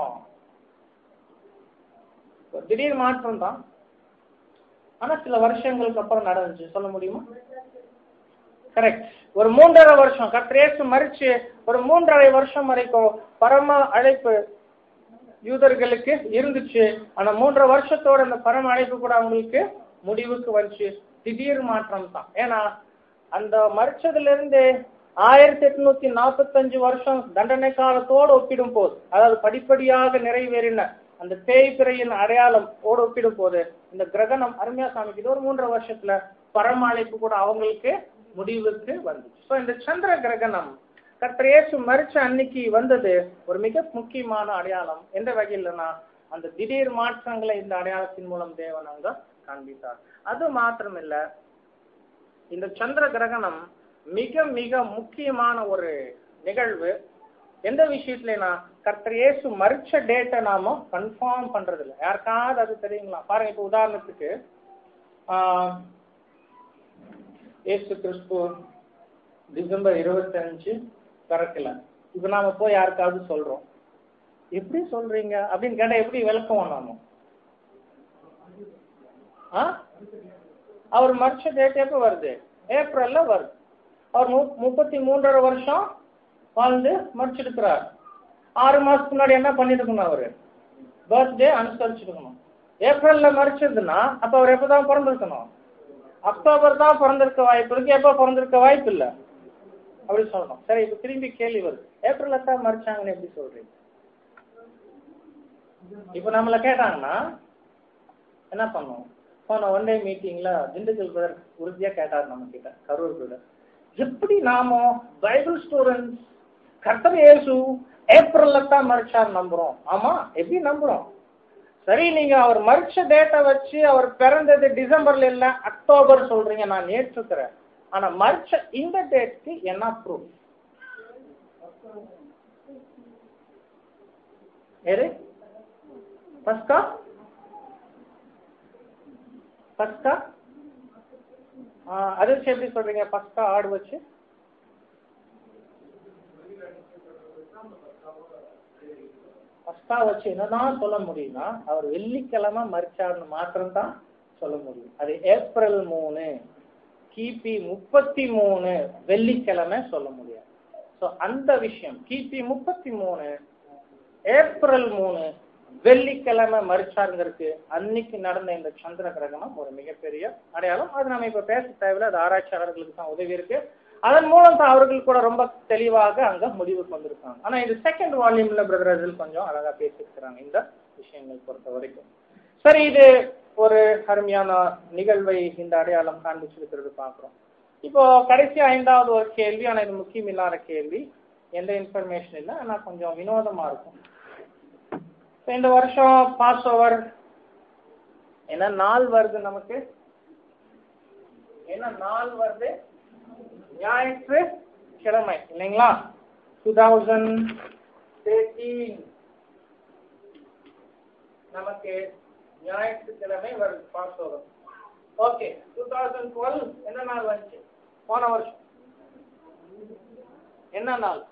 திடீர் மாற்றம் தான் ஆனா சில வருஷங்களுக்கு அப்புறம் நடந்துச்சு சொல்ல முடியுமா கரெக்ட் ஒரு மூன்றரை வருஷம் கத்திரேசு மறிச்சு ஒரு மூன்றரை வருஷம் வரைக்கும் பரம அழைப்பு யூதர்களுக்கு இருந்துச்சு ஆனா மூன்றரை வருஷத்தோட அந்த பரம அழைப்பு கூட அவங்களுக்கு முடிவுக்கு வந்துச்சு திடீர் மாற்றம் தான் ஏன்னா அந்த மறிச்சதுல இருந்து ஆயிரத்தி எட்நூத்தி நாற்பத்தஞ்சு வருஷம் தண்டனை காலத்தோடு ஒப்பிடும் போது அதாவது படிப்படியாக நிறைவேறின அந்த தேய்பிறையின் அடையாளம் ஓடு ஒப்பிடும் போது இந்த கிரகணம் அருமையா காமிக்குது ஒரு மூன்றரை வருஷத்துல பரம அழைப்பு கூட அவங்களுக்கு முடிவுக்கு வந்துச்சு ஸோ இந்த சந்திர கிரகணம் கர்த்தர் இயேசு மறிச்ச அன்னைக்கு வந்தது ஒரு மிக முக்கியமான அடையாளம் எந்த வகையிலனா அந்த திடீர் மாற்றங்களை இந்த அடையாளத்தின் மூலம் தேவன் அங்க காண்பித்தார் அது மாத்திரமில்ல இந்த சந்திர கிரகணம் மிக மிக முக்கியமான ஒரு நிகழ்வு எந்த விஷயத்துலனா கர்த்தர் இயேசு மறிச்ச டேட்டை நாம கன்ஃபார்ம் பண்றது இல்லை யாருக்காவது அது தெரியுங்களா பாருங்க இப்போ உதாரணத்துக்கு ஆஹ், இயேசு கிறிஸ்து டிசம்பர் இருபத்தஞ்சு பிறக்கல இப்ப நாம போய் யாருக்காவது சொல்றோம் எப்படி சொல்றீங்க அப்படின்னு கேட்டா எப்படி விளக்குவோம் நாம ஆ? அவர் மறிச்ச டேட் எப்ப வருது ஏப்ரல்ல வருது அவர் மு- முப்பத்தி மூன்றரை வருஷம் வாழ்ந்து மறிச்சிருக்கிறார் ஆறு மாசத்துக்கு முன்னாடி என்ன பண்ணிருக்கணும் அவரு பர்த்டே அனுசரிச்சிருக்கணும் ஏப்ரல்ல மறிச்சதுன்னா அப்ப அவர் எப்பதான் பிறந்திருக்கணும் அக்டோபர் தான் பிறந்திருக்க வாய்ப்பு இருக்கு எப்ப பிறந்திருக்க வாய்ப்பு இல்ல அப்படி சொல்லணும் சரி இப்ப திரும்பி கேள்வி வருது ஏப்ரல்ல தான் மறிச்சாங்கன்னு எப்படி சொல்றீங்க இப்ப நம்மள கேட்டாங்கன்னா என்ன பண்ணுவோம் போன ஒன் டே மீட்டிங்ல திண்டுக்கல் பிரதர் உறுதியா கேட்டார் நம்ம கிட்ட கரூர் பிரதர் எப்படி நாம பைபிள் ஸ்டூடெண்ட்ஸ் கர்த்தர் இயேசு ஏப்ரல்ல தான் மறிச்சார் நம்புறோம் ஆமா எப்படி நம்புறோம் சரி நீங்க அவர் மறிச்ச டேட்டை வச்சு அவர் பிறந்தது டிசம்பர்ல இல்ல அக்டோபர் சொல்றீங்க நான் ஏற்றுக்கிறேன் ஆனா மறிச்ச இந்த டேட்க்கு என்ன ப்ரூஃப் எது பஸ்கா பஸ்கா அது வச்சு எப்படி சொல்றீங்க பஸ்கா ஆடு வச்சு பஸ்கா வச்சு என்னதான் சொல்ல முடியும்னா அவர் வெள்ளிக்கிழமை மறிச்சாருன்னு மாத்திரம் தான் சொல்ல முடியும் அது ஏப்ரல் மூணு கிபி முப்பத்தி மூணு வெள்ளிக்கிழமை சொல்ல முடியாது ஸோ அந்த விஷயம் கிபி முப்பத்தி மூணு ஏப்ரல் மூணு வெள்ளிக்கிழமை மறிச்சாருங்கிறதுக்கு அன்னைக்கு நடந்த இந்த சந்திர கிரகணம் ஒரு மிகப்பெரிய அடையாளம் அது நம்ம இப்ப பேச தேவையில்லை அது ஆராய்ச்சியாளர்களுக்கு தான் உதவி இருக்கு அதன் மூலம் தான் அவர்கள் கூட ரொம்ப தெளிவாக அங்க முடிவுக்கு வந்திருக்காங்க ஆனா இது செகண்ட் வால்யூம்ல பிரதர் கொஞ்சம் அழகா பேசியிருக்கிறாங்க இந்த விஷயங்கள் பொறுத்த வரைக்கும் சரி இது ஒரு அருமையான நிகழ்வை இந்த அடையாளம் காண்பிச்சிருக்கிறது பார்க்குறோம் இப்போ கடைசி ஐந்தாவது ஒரு கேள்வி ஆனா இது முக்கியம் இல்லாத கேள்வி எந்த இன்ஃபர்மேஷன் இல்லை ஆனா கொஞ்சம் வினோதமா இருக்கும் So, இந்த வருஷம் பாஸ் ஓவர் என்ன நாள் வருது நமக்கு என்ன நாள் வருது ஞாயிற்று கிழமை இல்லைங்களா டூ தௌசண்ட் தேர்ட்டீன் நமக்கு ஞாயிற்றுக்கிழமை வருது Passover okay two thousand twelve என்ன நாள் வந்துச்சு போன வருஷம் என்ன நாள்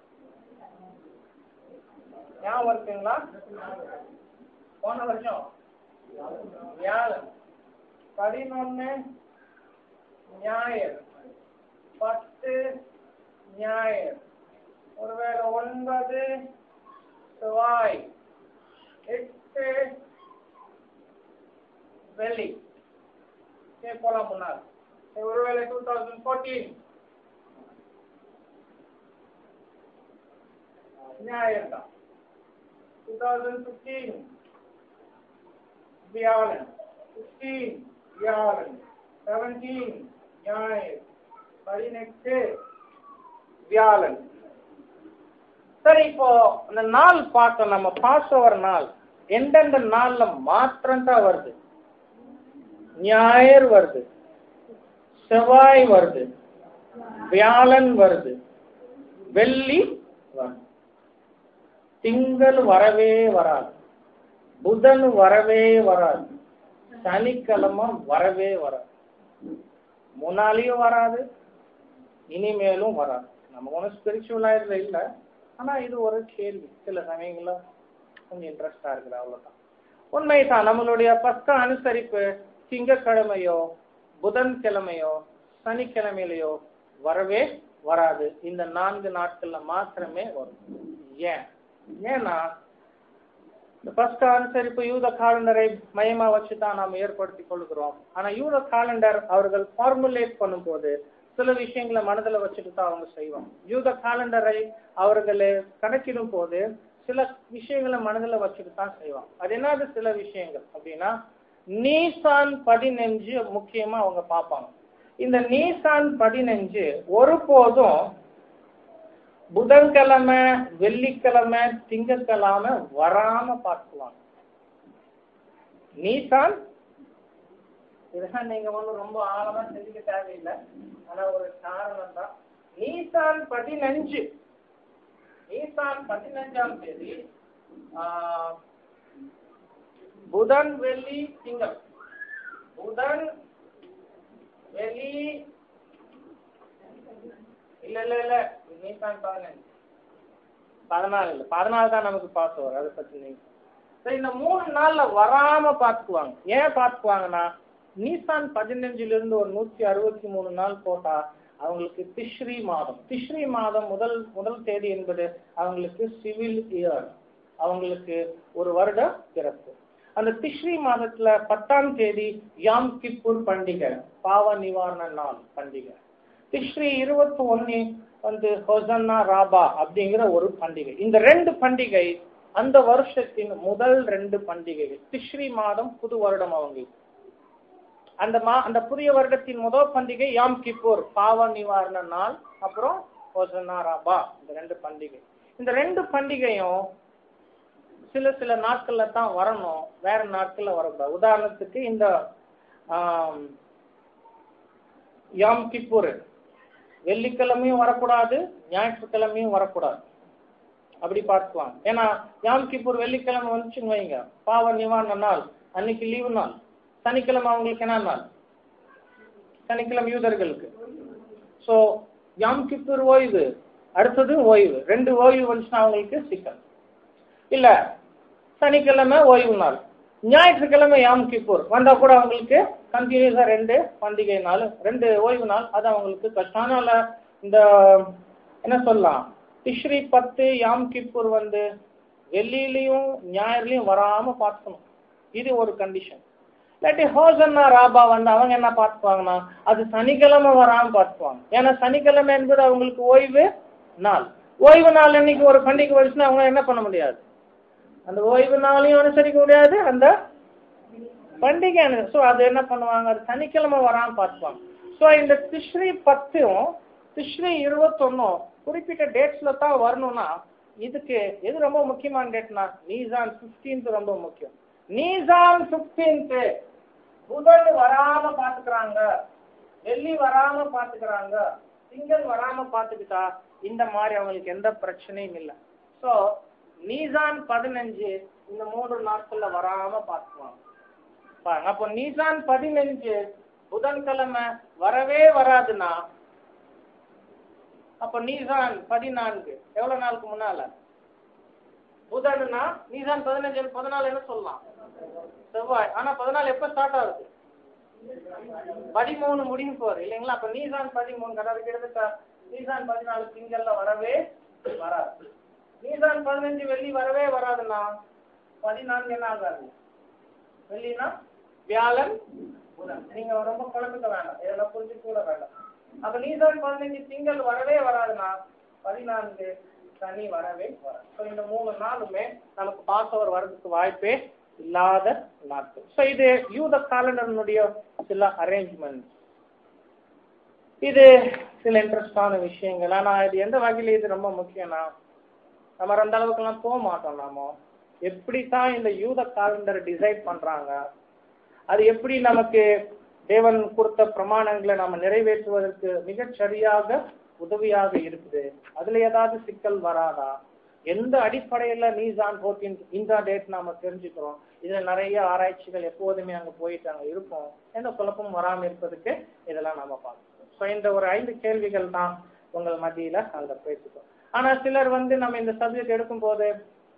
ஞாபகம் இருக்குங்களா போன வருஷம் வியாழன் பதினொன்னு ஞாயிறு பத்து ஞாயிறு ஒருவேளை ஒன்பது செவ்வாய் எட்டு வெள்ளி சரி போலாம் முன்னாள் சரி, ஒருவேளை டூ தௌசண்ட் ஃபோர்டீன் ஞாயிறு தான் டூ தௌசண்ட் ஃபிஃப்டீன் வியாழன் சிக்ஸ்டீன் வியாழன் செவன்டீன் ஞாயிறு பதினெட்டு வியாழன் சரி இப்போ இந்த நாள் பார்த்தோம் நம்ம பாஸ் ஓவர் நாள் எந்தெந்த நாள்ல மாத்திரம் தான் வருது ஞாயிறு வருது செவ்வாய் வருது வியாழன் வருது வெள்ளி வருது திங்கள் வரவே வராது புதன் வரவே வராது சனிக்கிழமை வரவே வராது முன்னாலேயும் வராது இனிமேலும் வராது நம்ம ஒன்றும் ஸ்பிரிச்சுவலா இதுல இல்லை ஆனா இது ஒரு கேள்வி சில சமயங்கள்ல கொஞ்சம் இன்ட்ரெஸ்டா இருக்குது அவ்வளவுதான் உண்மைதான் நம்மளுடைய பஸ்கா அனுசரிப்பு திங்கக்கிழமையோ புதன்கிழமையோ சனிக்கிழமையிலையோ வரவே வராது இந்த நான்கு நாட்கள்ல மாத்திரமே வரும் ஏன் ஏன்னா இந்த பஸ்கா அனுசரிப்பு யூத காலண்டரை மையமா வச்சு தான் நாம் ஏற்படுத்தி கொள்கிறோம் ஆனா யூத காலண்டர் அவர்கள் ஃபார்முலேட் பண்ணும்போது சில விஷயங்களை மனதில் வச்சுட்டு தான் அவங்க செய்வாங்க யூத காலண்டரை அவர்கள் கணக்கிடும் போது சில விஷயங்களை மனதில் வச்சுட்டு தான் செய்வாங்க அது என்னது சில விஷயங்கள் அப்படின்னா நீசான் பதினஞ்சு முக்கியமா அவங்க பார்ப்பாங்க இந்த நீசான் பதினஞ்சு ஒருபோதும் புதன்கிழமை வெள்ளிக்கிழமை திங்கக்கிழமை வராம பார்க்குவாங்க நீசான் இதெல்லாம் நீங்க ஒன்றும் ரொம்ப ஆழமா சிந்திக்க தேவையில்லை ஆனா ஒரு காரணம் தான் நீசான் பதினஞ்சு நீசான் பதினஞ்சாம் தேதி ஆஹ், புதன் வெள்ளி திங்கள் புதன் வெள்ளி இல்ல இல்ல இல்ல நீசான் பதினஞ்சு பதினாலு இல்ல பதினாலு தான் நமக்கு பாஸ் வரும் அதை பத்தி நீங்க சரி இந்த மூணு நாள்ல வராம பாத்துக்குவாங்க ஏன் பாத்துக்குவாங்கன்னா நீசான் பதினஞ்சுல இருந்து ஒரு நூத்தி அறுபத்தி மூணு நாள் போட்டா அவங்களுக்கு திஷ்ரி மாதம் திஷ்ரி மாதம் முதல் முதல் தேதி என்பது அவங்களுக்கு சிவில் இயர் அவங்களுக்கு ஒரு வருட பிறப்பு அந்த திஷ்ரி மாதத்துல பத்தாம் தேதி யாம் கிப்பூர் பண்டிகை பாவ நிவாரண நாள் பண்டிகை திஷ்ரி இருபத்தி ஒன்னு வந்து ஹொசன்னா ராபா அப்படிங்கிற ஒரு பண்டிகை இந்த ரெண்டு பண்டிகை அந்த வருஷத்தின் முதல் ரெண்டு பண்டிகைகள் திஷ்ரி மாதம் புது வருடம் அவங்களுக்கு அந்த மா அந்த புதிய வருடத்தின் முதல் பண்டிகை யாம் கிப்பூர் பாவ நிவாரண நாள் அப்புறம் ஹொசன்னா ராபா இந்த ரெண்டு பண்டிகை இந்த ரெண்டு பண்டிகையும் சில சில நாட்கள்ல தான் வரணும் வேற நாட்கள்ல வரக்கூடாது உதாரணத்துக்கு இந்த ஆம், யாம் கிப்பூர் வெள்ளிக்கிழமையும் வரக்கூடாது ஞாயிற்றுக்கிழமையும் வரக்கூடாது அப்படி பார்த்துக்குவாங்க ஏன்னா யாம் கிப்பூர் வெள்ளிக்கிழமை வந்துச்சுன்னு வைங்க பாவ நிவாரண நாள் அன்னைக்கு லீவு நாள் சனிக்கிழமை அவங்களுக்கு என்ன நாள் சனிக்கிழமை யூதர்களுக்கு ஸோ யாம் கிப்பூர் ஓய்வு அடுத்தது ஓய்வு ரெண்டு ஓய்வு வந்துச்சுன்னா அவங்களுக்கு சிக்கல் இல்ல சனிக்கிழமை ஓய்வு நாள் ஞாயிற்றுக்கிழமை யாம் கிப்பூர் வந்தா கூட அவங்களுக்கு கண்டினியூஸா ரெண்டு பண்டிகை நாள் ரெண்டு ஓய்வு நாள் அது அவங்களுக்கு கஷ்டம் அதனால இந்த என்ன சொல்லலாம் திஷ்ரி பத்து யாம் கிப்பூர் வந்து வெள்ளியிலையும் ஞாயிறுலையும் வராம பார்த்துக்கணும் இது ஒரு கண்டிஷன் இல்லாட்டி ஹோசன்னா ராபா வந்து அவங்க என்ன பார்த்துக்குவாங்கன்னா அது சனிக்கிழமை வராம பார்த்துக்குவாங்க ஏன்னா சனிக்கிழமை என்பது அவங்களுக்கு ஓய்வு நாள் ஓய்வு நாள் அன்னைக்கு ஒரு பண்டிகை வருச்சுன்னா அவங்க என்ன பண்ண முடியாது அந்த ஓய்வு நாளையும் அனுசரிக்க முடியாது அந்த பண்டிகை ஸோ அது என்ன பண்ணுவாங்க அது சனிக்கிழமை வராம பார்த்துப்பாங்க ஸோ இந்த திஸ்ரீ பத்தும் திஸ்ரீ இருபத்தொன்னும் குறிப்பிட்ட டேட்ஸ்ல தான் வரணும்னா இதுக்கு எது ரொம்ப முக்கியமான டேட்னா நீசான் 15th ரொம்ப முக்கியம் நீசான் 15th புதன் வராம பாத்துக்கிறாங்க வெள்ளி வராம பாத்துக்கிறாங்க திங்கள் வராம பாத்துக்கிட்டா இந்த மாதிரி அவங்களுக்கு எந்த பிரச்சனையும் இல்லை ஸோ நீசான் பதினஞ்சு இந்த மூன்று நாட்கள்ல வராம பாத்துக்குவாங்க பாருங்க அப்போ நீசான் பதினஞ்சு புதன்கிழமை வரவே வராதுன்னா அப்ப நீசான் பதினான்கு எவ்வளவு நாளுக்கு முன்னால புதன்னா நீசான் பதினஞ்சு பதினாலு என்ன சொல்லலாம் செவ்வாய் ஆனா பதினாலு எப்ப ஸ்டார்ட் ஆகுது பதிமூணு முடியும் போகுது இல்லைங்களா அப்ப நீசான் பதிமூணு அதாவது கிட்டத்தட்ட நீசான் பதினாலு திங்கள்ல வரவே வராது நீசான் பதினஞ்சு வெள்ளி வரவே வராதுன்னா பதினான்கு என்ன ஆகாது வெள்ளினா வியாழன் புதன் நீங்க ரொம்ப குழப்பிக்க வேண்டாம் இதெல்லாம் புரிஞ்சு கூட வேண்டாம் அப்ப நீசான் பதினஞ்சு திங்கள் வரவே வராதுன்னா பதினான்கு சனி வரவே வராது ஸோ இந்த மூணு நாளுமே நமக்கு பாசவர் வர்றதுக்கு வாய்ப்பே இல்லாத நாட்கள் ஸோ இது யூத காலண்டர்னுடைய சில அரேஞ்ச்மெண்ட் இது சில இன்ட்ரெஸ்டான விஷயங்கள் ஆனா இது எந்த வகையில இது ரொம்ப முக்கியம்னா நம்ம அந்த அளவுக்குலாம் போக மாட்டோம் நாம எப்படி தான் இந்த யூத காலண்டர் டிசைட் பண்றாங்க அது எப்படி நமக்கு தேவன் கொடுத்த பிரமாணங்களை நாம நிறைவேற்றுவதற்கு மிகச் சரியாக உதவியாக இருக்குது அதுல ஏதாவது சிக்கல் வராதா எந்த அடிப்படையில நீசான் போர்டீன் இந்த டேட் நாம தெரிஞ்சுக்கிறோம் இதுல நிறைய ஆராய்ச்சிகள் எப்போதுமே அங்க போயிட்டு அங்க இருப்போம் எந்த குழப்பமும் வராம இருப்பதுக்கு இதெல்லாம் நாம பார்க்கணும் ஸோ இந்த ஒரு ஐந்து கேள்விகள் தான் உங்கள் மத்தியில அங்க பேசிக்கிறோம் ஆனா சிலர் வந்து நம்ம இந்த சப்ஜெக்ட் எடுக்கும் போது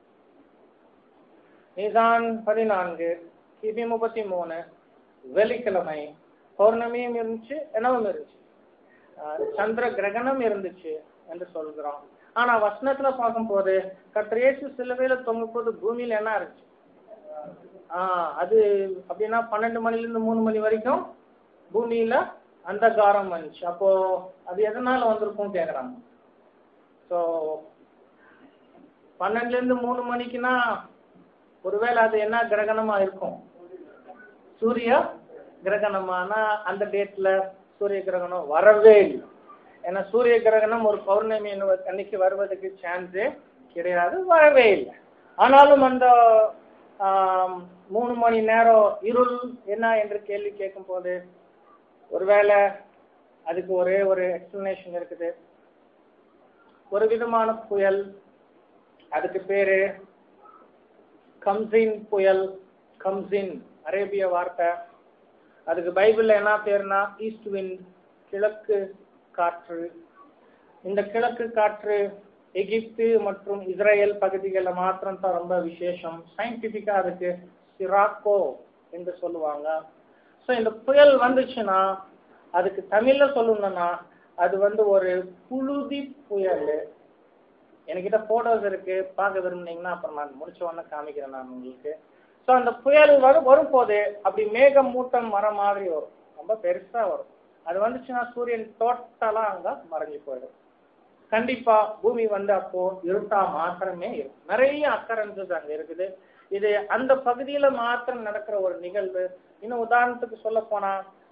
நிசான் பதினான்கு கிபி முப்பத்தி மூணு வெள்ளிக்கிழமை பௌர்ணமியும் இருந்துச்சு என்னவும் இருந்துச்சு ஆஹ் சந்திர கிரகணம் இருந்துச்சு என்று சொல்கிறோம் ஆனா வசனத்துல பார்க்கும்போது கத்திரேசு சிலுவையில தொங்கும் போது பூமியில என்ன இருந்துச்சு ஆஹ் அது அப்படின்னா பன்னெண்டு மணில இருந்து மூணு மணி வரைக்கும் பூமியில அந்தகாரம் வந்துச்சு அப்போ அது எதனால வந்திருக்கும் கேக்குறாங்க ஸோ பன்னெண்டுல இருந்து மூணு மணிக்குன்னா ஒருவேளை அது என்ன கிரகணமா இருக்கும் சூரிய கிரகணமானா அந்த டேட்ல சூரிய கிரகணம் வரவே இல்லை ஏன்னா சூரிய கிரகணம் ஒரு பௌர்ணமி அன்ன- அன்னைக்கு வருவதற்கு சான்ஸே கிடையாது வரவே இல்லை ஆனாலும் அந்த ஆம், மூணு மணி நேரம் இருள் என்ன என்று கேள்வி கேட்கும் போது ஒருவேளை அதுக்கு ஒரே ஒரு எக்ஸ்பிளனேஷன் இருக்குது ஒரு விதமான புயல் அதுக்கு பேரு கம்சின் புயல் கம்சின் அரேபிய வார்த்தை அதுக்கு பைபிள்ல என்ன பேருனா ஈஸ்ட் விண்ட் கிழக்கு காற்று இந்த கிழக்கு காற்று எகிப்து மற்றும் இஸ்ரேல் பகுதிகளில் மாத்திரம் தான் ரொம்ப விசேஷம் சயின்டிபிக்கா அதுக்கு சிராக்கோ என்று சொல்லுவாங்க ஸோ இந்த புயல் வந்துச்சுன்னா அதுக்கு தமிழ்ல சொல்லணும்னா அது வந்து ஒரு புழுதி புயல் என்கிட்ட போட்டோஸ் இருக்கு பார்க்க விரும்புனீங்கன்னா அப்புறம் நான் முடிச்ச உடனே காமிக்கிறேன் நான் உங்களுக்கு ஸோ அந்த புயல் வரும் வரும்போது அப்படி மேகம் மூட்டம் வர மாதிரி வரும் ரொம்ப பெருசா வரும் அது வந்துச்சுன்னா சூரியன் டோட்டலா அங்க மறைஞ்சு போயிடும் கண்டிப்பா பூமி வந்து அப்போ இருட்டா மாத்திரமே இருக்கும் நிறைய அக்கரன்சஸ் அங்க இருக்குது இது அந்த பகுதியில மாத்திரம் நடக்கிற ஒரு நிகழ்வு இன்னும் உதாரணத்துக்கு சொல்ல போனா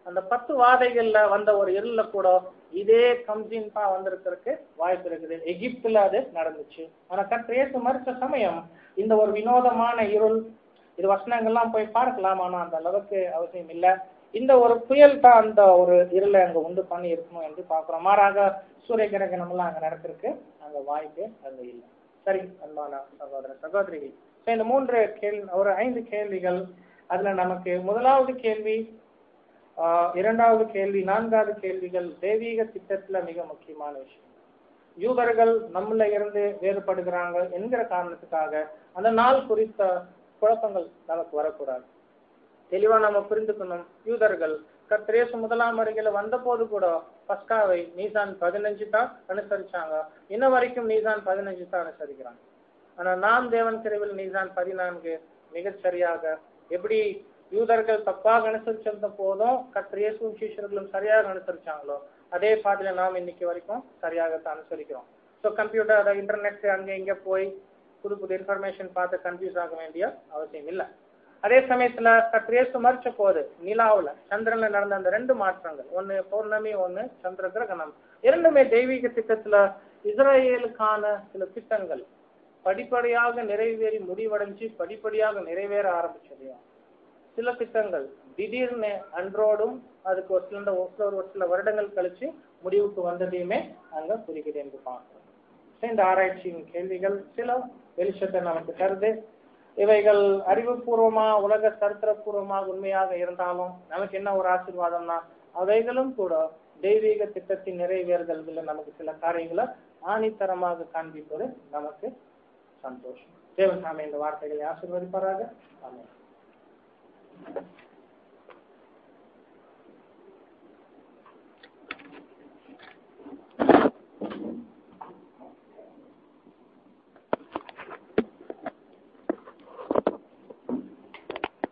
அந்த பத்து வாதைகள்ல வந்த ஒரு இருள கூட இதே கம்ஜின் தான் வந்திருக்கிறதுக்கு வாய்ப்பு இருக்குது எகிப்துல அது நடந்துச்சு ஆனா கத்திரேசு மறுத்த சமயம் இந்த ஒரு வினோதமான இருள் இது வசனங்கள்லாம் போய் பார்க்கலாம் ஆனா அந்த அளவுக்கு அவசியம் இல்லை இந்த ஒரு புயல் தான் அந்த ஒரு இருளை அங்க உண்டு பண்ணி இருக்கணும் என்று பார்க்கிறோம் மாறாக சூரிய கிரகணம் எல்லாம் அங்க நடக்கிறதுக்கு அங்க வாய்ப்பு அங்க இல்லை சரி அன்பான சகோதர சகோதரிகள் So, இந்த மூன்று கேள்வி ஒரு ஐந்து கேள்விகள் அதுல நமக்கு முதலாவது கேள்வி ஆஹ், இரண்டாவது கேள்வி நான்காவது கேள்விகள் தெய்வீக திட்டத்துல மிக முக்கியமான விஷயம் யூதர்கள் நம்மள இருந்து வேறுபடுகிறாங்க என்கிற காரணத்துக்காக அந்த நாள் குறித்த குழப்பங்கள் நமக்கு வரக்கூடாது தெளிவா நம்ம புரிந்துக்கணும் யூதர்கள் கர்த்தரேசு முதலாம் வருகையில வந்த போது கூட பஸ்காவை நீசான் பதினஞ்சு தான் அனுசரிச்சாங்க இன்ன வரைக்கும் நீசான் பதினஞ்சு தான் அனுசரிக்கிறாங்க ஆனா நாம் தேவன் கிருவில் நீசான் பதினான்கு மிகச் சரியாக எப்படி யூதர்கள் தப்பாக அனுசரிச்சிருந்த போதும் கர்த்தரேசும் சீஷர்களும் சரியாக அனுசரிச்சாங்களோ அதே பாட்டில நாம் இன்னைக்கு வரைக்கும் சரியாகத்தான் அனுசரிக்கிறோம் ஸோ கம்ப்யூட்டர் அதை இன்டர்நெட் அங்க இங்க போய் புது புது இன்ஃபர்மேஷன் பார்த்து கன்ஃபியூஸ் ஆக வேண்டிய அவசியம் இல்லை அதே சமயத்துல கத்திரேசு மறிச்ச போது நிலாவுல சந்திரன்ல நடந்த அந்த ரெண்டு மாற்றங்கள் ஒன்னு பௌர்ணமி ஒன்னு சந்திர கிரகணம் இரண்டுமே தெய்வீக திட்டத்துல இஸ்ரேலுக்கான சில திட்டங்கள் படிப்படியாக நிறைவேறி முடிவடைஞ்சு படிப்படியாக நிறைவேற ஆரம்பிச்சதையும் சில திட்டங்கள் திடீர்னு அன்றோடும் அதுக்கு ஒரு சில ஒரு ஒரு சில வருடங்கள் கழிச்சு முடிவுக்கு வந்ததையுமே அங்க குறிக்குது என்று பார்க்கிறோம் So, இந்த ஆராய்ச்சியின் கேள்விகள் சில வெளிச்சத்தை நமக்கு தருது இவைகள் அறிவுபூர்வமா உலக சரித்திரபூர்வமாக உண்மையாக இருந்தாலும் நமக்கு என்ன ஒரு ஆசீர்வாதம்னா அவைகளும் கூட தெய்வீக திட்டத்தின் நிறைவேறுதல்ல நமக்கு சில காரியங்களை ஆணித்தரமாக காண்பிப்பது நமக்கு சந்தோஷம் தேவன் சாமி இந்த வார்த்தைகளை ஆசீர்வதிப்பாராக ஆமென்